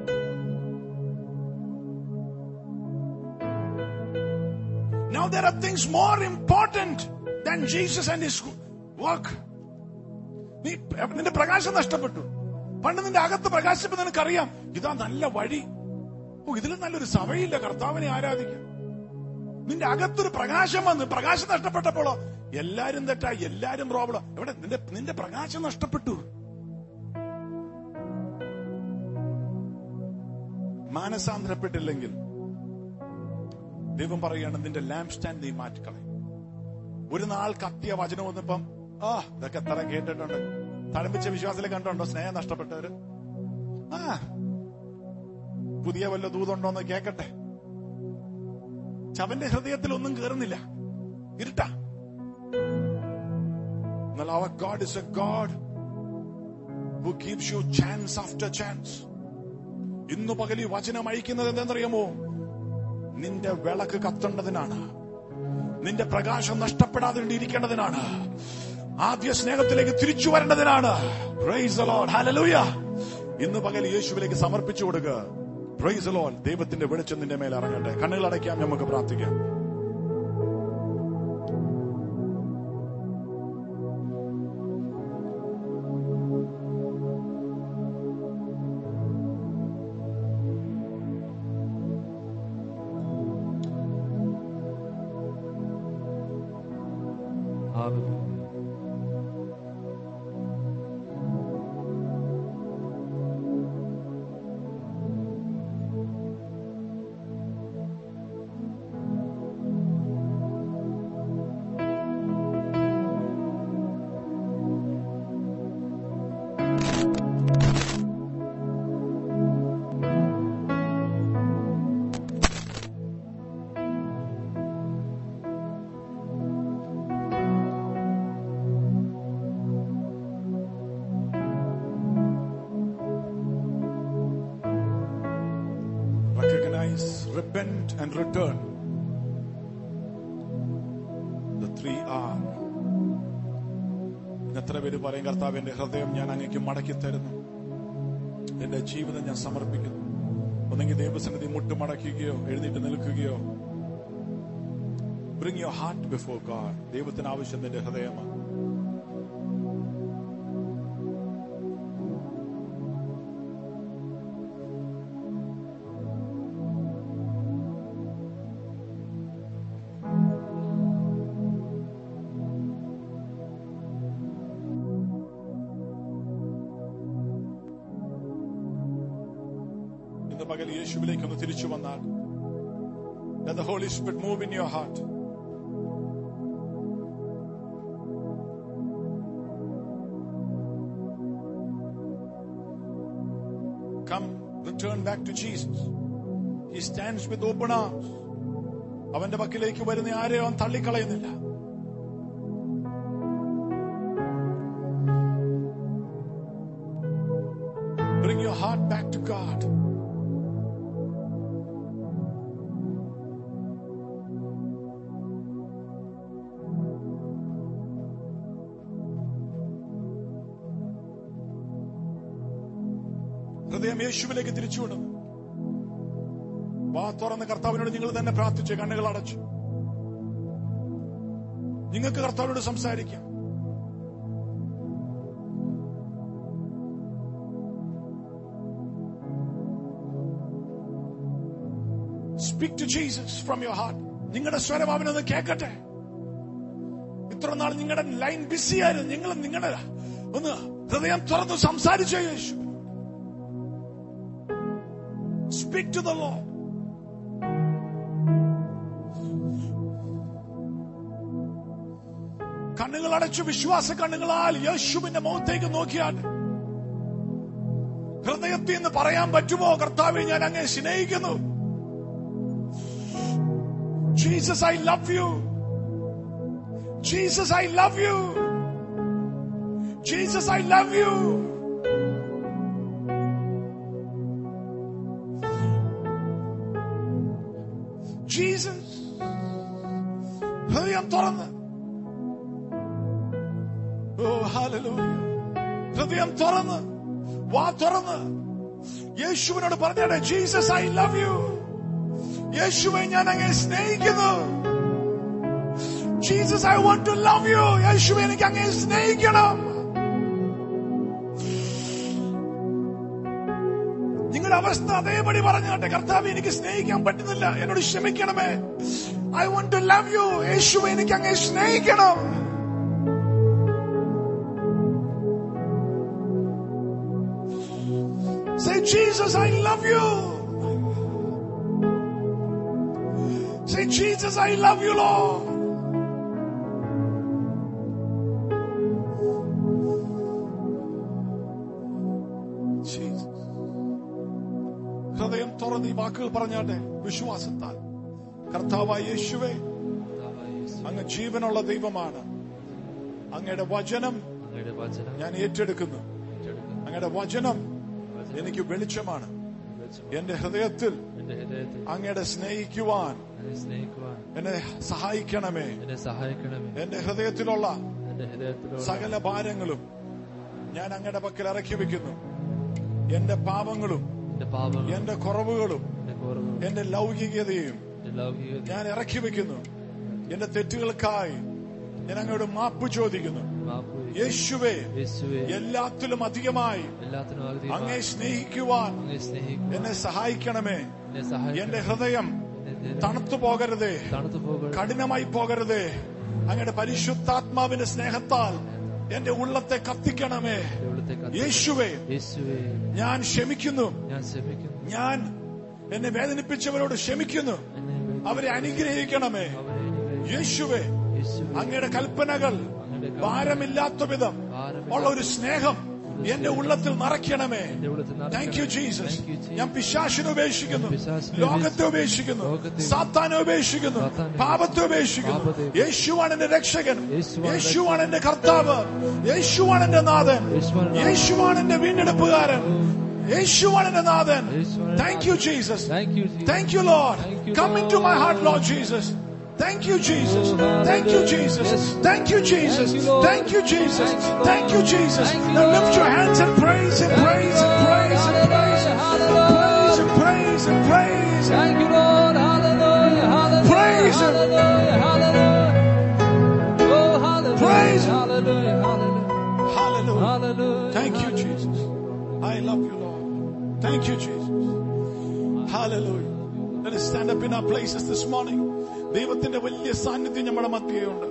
Now there are things more important than Jesus and his work. നീ നിന്റെ പ്രകാശം നഷ്ടപ്പെട്ടു പണ്ട് നിന്റെ അകത്ത് പ്രകാശിപ്പ് നിനക്കറിയാം ഇതാ നല്ല വഴി ഓ ഇതിലും നല്ലൊരു സഭയില്ല കർത്താവിനെ ആരാധിക്കാൻ നിന്റെ അകത്തൊരു പ്രകാശം വന്ന് പ്രകാശം നഷ്ടപ്പെട്ടപ്പോഴോ എല്ലാരും തെറ്റാ എല്ലാരും പ്രോബ്ലം എവിടെ നിന്റെ നിന്റെ പ്രകാശം നഷ്ടപ്പെട്ടു മാനസാന്തരപ്പെട്ടില്ലെങ്കിൽ ദൈവം പറയുകയാണ് നിന്റെ ലാംപ് സ്റ്റാൻഡ് നീ മാറ്റിക്കളയും ഒരു നാൾ കത്തിയ വചനം വന്നപ്പം ആ ഇതൊക്കെ എത്ര കേട്ടിട്ടുണ്ട് തഴമ്പിച്ച വിശ്വാസത്തിൽ കണ്ടുണ്ടോ സ്നേഹം നഷ്ടപ്പെട്ടവര് ആ പുതിയ വല്ല ദൂതുണ്ടോന്ന് കേക്കട്ടെ ചവന്റെ ഹൃദയത്തിൽ ഒന്നും കയറുന്നില്ല ഇരുട്ടാ എന്നാൽ അവർ God is a God who keeps you chance after chance ഇന്നു പകൽ ഈ വചനം അയക്കുന്നത് എന്തെന്നറിയാമോ നിന്റെ വിളക്ക് കത്തേണ്ടതിനാണ് നിന്റെ പ്രകാശം നഷ്ടപ്പെടാതെ ഇരിക്കേണ്ടതിനാണ് ആദ്യ സ്നേഹത്തിലേക്ക് തിരിച്ചു വരേണ്ടതിനാണ് പ്രൈസ് ലോഡ് ഹല്ലേലൂയ ഇന്ന് പകൽ യേശുവിലേക്ക് സമർപ്പിച്ചു കൊടുക്കുക പ്രൈസ് ലോഡ് ദൈവത്തിന്റെ വെളിച്ചം നിന്റെ മേൽ ഇറങ്ങട്ടെ കണ്ണുകൾ അടയ്ക്കാം നമുക്ക് പ്രാർത്ഥിക്കാം Recognize, repent, and return. The three are. ഇന്ന് എത്ര പേര് പറയും കർത്താവ് എന്റെ ഹൃദയം ഞാൻ അങ്ങേക്ക് മടക്കി തരുന്നു എന്റെ ജീവിതം ഞാൻ സമർപ്പിക്കുന്നു ഒന്നെങ്കിൽ ദൈവസന്നിധി മുട്ടുമടക്കുകയോ എഴുന്നേറ്റ് നിൽക്കുകയോ bring your heart before God ദൈവത്തിന് ആവശ്യം നിന്റെ ഹൃദയമാണ് ഇന്ന് പകൽ യേശുവിലേക്ക് ഒന്ന് തിരിച്ചു വന്നാൽ Let the Holy Spirit move in your heart. Come, return back to Jesus. He stands with open arms. അവന്റെ പക്കലേക്ക് വരുന്ന ആരെയും അവൻ തള്ളിക്കളയുന്നില്ല Bring your heart back to God. ഹൃദയം യേശുവിലേക്ക് തിരിച്ചുവിടുന്നു വാ തുറന്ന് കർത്താവിനോട് നിങ്ങൾ തന്നെ പ്രാർത്ഥിച്ച് കണ്ണുകൾ അടച്ചു നിങ്ങൾക്ക് കർത്താവിനോട് സംസാരിക്കാം speak to Jesus from your heart നിങ്ങളുടെ സ്വരം അവനൊന്ന് കേൾക്കട്ടെ ഇത്ര നാൾ നിങ്ങളുടെ ലൈൻ ബിസി ആയിരുന്നു നിങ്ങൾ നിങ്ങളുടെ ഒന്ന് ഹൃദയം തുറന്ന് സംസാരിച്ച യേശു സ്പീക്ക് ടു ദ ലോ കണ്ണുകൾ അടച്ചു വിശ്വാസ കണ്ണുകളാൽ യേശുവിന്റെ മുഖത്തേക്ക് നോക്കിയാൽ ഹൃദയത്തിൽ നിന്ന് പറയാൻ പറ്റുമോ കർത്താവെ ഞാൻ അങ്ങേ സ്നേഹിക്കുന്നു Jesus I love you Jesus I love you Jesus I love you Jesus ഹൃദയം തുറന്ന് ഓ ഹാലലൂയ ഹൃദയം തുറന്ന് വാ തുറന്ന് യേശുവിനോട് പറഞ്ഞേ ജീസസ് ഐ ലവ് യു യേശുവെ ഞാൻ അങ്ങേ സ്നേഹിക്കുന്നു Jesus I want to love you യേശുവെ എനിക്ക് അങ്ങേ സ്നേഹിക്കണം നിങ്ങളുടെ അവസ്ഥ അതേപടി പറഞ്ഞാട്ടെ കർത്താവ് എനിക്ക് സ്നേഹിക്കാൻ പറ്റുന്നില്ല എന്നോട് ക്ഷമിക്കണമേ I want to love you യേശുവെ എനിക്ക് അങ്ങേ സ്നേഹിക്കണം Say, Jesus, I love you. Say, Jesus, I love you, Lord. Jesus. ഹൃദയം തുറന്ന് ഈ വാക്കുകൾ പറഞ്ഞാട്ടെ വിശ്വാസത്താൽ കർത്താവായ യേശുവേ അങ്ങ് ജീവനുള്ള ദൈവമാണ് അങ്ങയുടെ വചനം അങ്ങയുടെ വചനം ഞാൻ ഏറ്റെടുക്കുന്നു ഏറ്റെടുക്കുന്നു. അങ്ങയുടെ വചനം എനിക്ക് വെളിച്ചമാണ് എന്റെ ഹൃദയത്തിൽ എന്റെ ഹൃദയത്തിൽ അങ്ങയുടെ സ്നേഹിക്കുവാൻ എന്നെ സ്നേഹിക്കുവാൻ എന്നെ സഹായിക്കണമേ എന്നെ സഹായിക്കണമേ എന്റെ ഹൃദയത്തിലുള്ള എന്റെ ഹൃദയത്തിലുള്ള സകല ഭാരങ്ങളും ഞാൻ അങ്ങയുടെ പക്കൽ ഇറക്കി വെക്കുന്നു എന്റെ പാപങ്ങളും എന്റെ പാപങ്ങളും എന്റെ കുറവുകളും എന്റെ കുറവുകളും എന്റെ ലൗകികതയും എന്റെ ലൗകികത ഞാൻ ഇറക്കി വെക്കുന്നു എന്റെ തെറ്റുകൾക്കായി ഞാൻ അങ്ങയോട് മാപ്പ് ചോദിക്കുന്നു മാപ്പ് യേശുവേ യേശുവേ എല്ലാത്തിലും അധികമായി എല്ലാത്തിനും അങ്ങേ അധികമായി സ്നേഹിക്കുവാൻ അങ്ങേ സ്നേഹിക്കുവാൻ എന്നെ സഹായിക്കണമേ എന്നെ എന്റെ സഹായിക്കണമേ ഹൃദയം എന്റെ തണുത്തു പോകരുതേ തണുത്തു പോകണം കഠിനമായി പോകരുതേ അങ്ങയുടെ പരിശുദ്ധാത്മാവിന്റെ സ്നേഹത്താൽ എന്റെ ഉള്ളത്തെ കത്തിക്കണമേ ഉള്ളത്തെ കത്തി യേശുവേ യേശുവേ ഞാൻ ക്ഷമിക്കുന്നു ഞാൻ ക്ഷമിക്കുന്നു ഞാൻ എന്നെ വേദനിപ്പിച്ചവരോട് ക്ഷമിക്കുന്നു എന്നെ അവരെ അനുഗ്രഹിക്കണമേ അവരെ അനുഗ്രഹിക്കണമേ. യേശുവേ യേശുവേ അങ്ങയുടെ കൽപ്പനകൾ അങ്ങയുടെ ഭാരമില്ലാത്ത വിധം ഭാരമില്ലാത്ത ഉള്ള ഒരു സ്നേഹം എന്റെ ഉള്ളത്തിൽ നിറയ്ക്കണമേ എന്റെ ഉള്ളത്തിൽ നിറയ്ക്കണമേ. Thank you Jesus Thank you, Jesus. ഞാൻ പിശാശിനെ ഉപേക്ഷിക്കുന്നു പിശാചിനെ ലോകത്തെ ഉപേക്ഷിക്കുന്നു ലോകത്തെ സാത്താനെ ഉപേക്ഷിക്കുന്നു സാത്താനെ പാപത്തെ ഉപേക്ഷിക്കുന്നു പാപത്തെ യേശുവാണ് എന്റെ രക്ഷകൻ യേശുവാണ് യേശുവാണ് എന്റെ കർത്താവ് യേശുവാണ് എന്റെ നാഥൻ യേശുവാണ് യേശുവാണ് എന്റെ വീണ്ടെടുപ്പുകാരൻ യേശുവാണ് എന്റെ നാഥൻ യേശുവാണ് thank you Jesus Thank you, Jesus. Thank you, Lord. Thank you, Come Lord. into my heart, Lord Jesus. Thank you, Jesus. Oh, Thank you, hallelujah. Jesus. Yes. Thank you, Jesus. Thank you, Lord. Thank you, Jesus. Thank you, Lord. Thank you, Jesus. Thank you, Now Lord. lift your hands and praise and praise and praise and praise and praise and praise and praise. Thank you, Lord. Hallelujah. Hallelujah. Praise Him. Hallelujah. Hallelujah. Oh, hallelujah. Praise Him. Hallelujah. Hallelujah. Hallelujah. Hallelujah. Thank you, Jesus. I love you, Lord. Thank you, Jesus. Hallelujah. Let us stand up in our places this morning. ദൈവത്തിന്റെ വലിയ സാന്നിധ്യം നമ്മുടെ മധ്യയുണ്ട്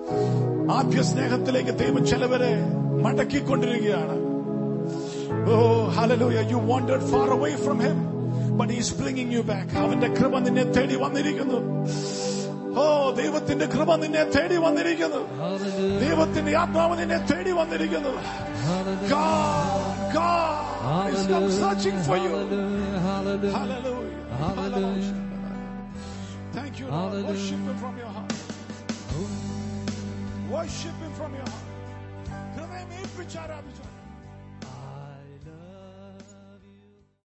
ആദ്യ സ്നേഹത്തിലേക്ക് ദൈവം ചിലവരെ മടക്കിക്കൊണ്ടിരിക്കുകയാണ് ഓ hallelujah you wandered far away from him but he is bringing you back അവന്റെ കൃപ നിന്നെ തേടി വന്നിരിക്കുന്നു ഓ ദൈവത്തിന്റെ കൃപ നിന്നെ തേടി വന്നിരിക്കുന്നു Hallelujah. ദൈവത്തിന്റെ ആത്മാവ് നിന്നെ തേടി വന്നിരിക്കുന്നു Hallelujah. God, God is come searching for you. Hallelujah. Hallelujah. Hallelujah. Hallelujah. Thank you, Lord. Hallelujah. Worship Him from your heart. Worship Him from your heart. ഹൃദയം ഏൽപ്പിച്ച് ആരാധിച്ചു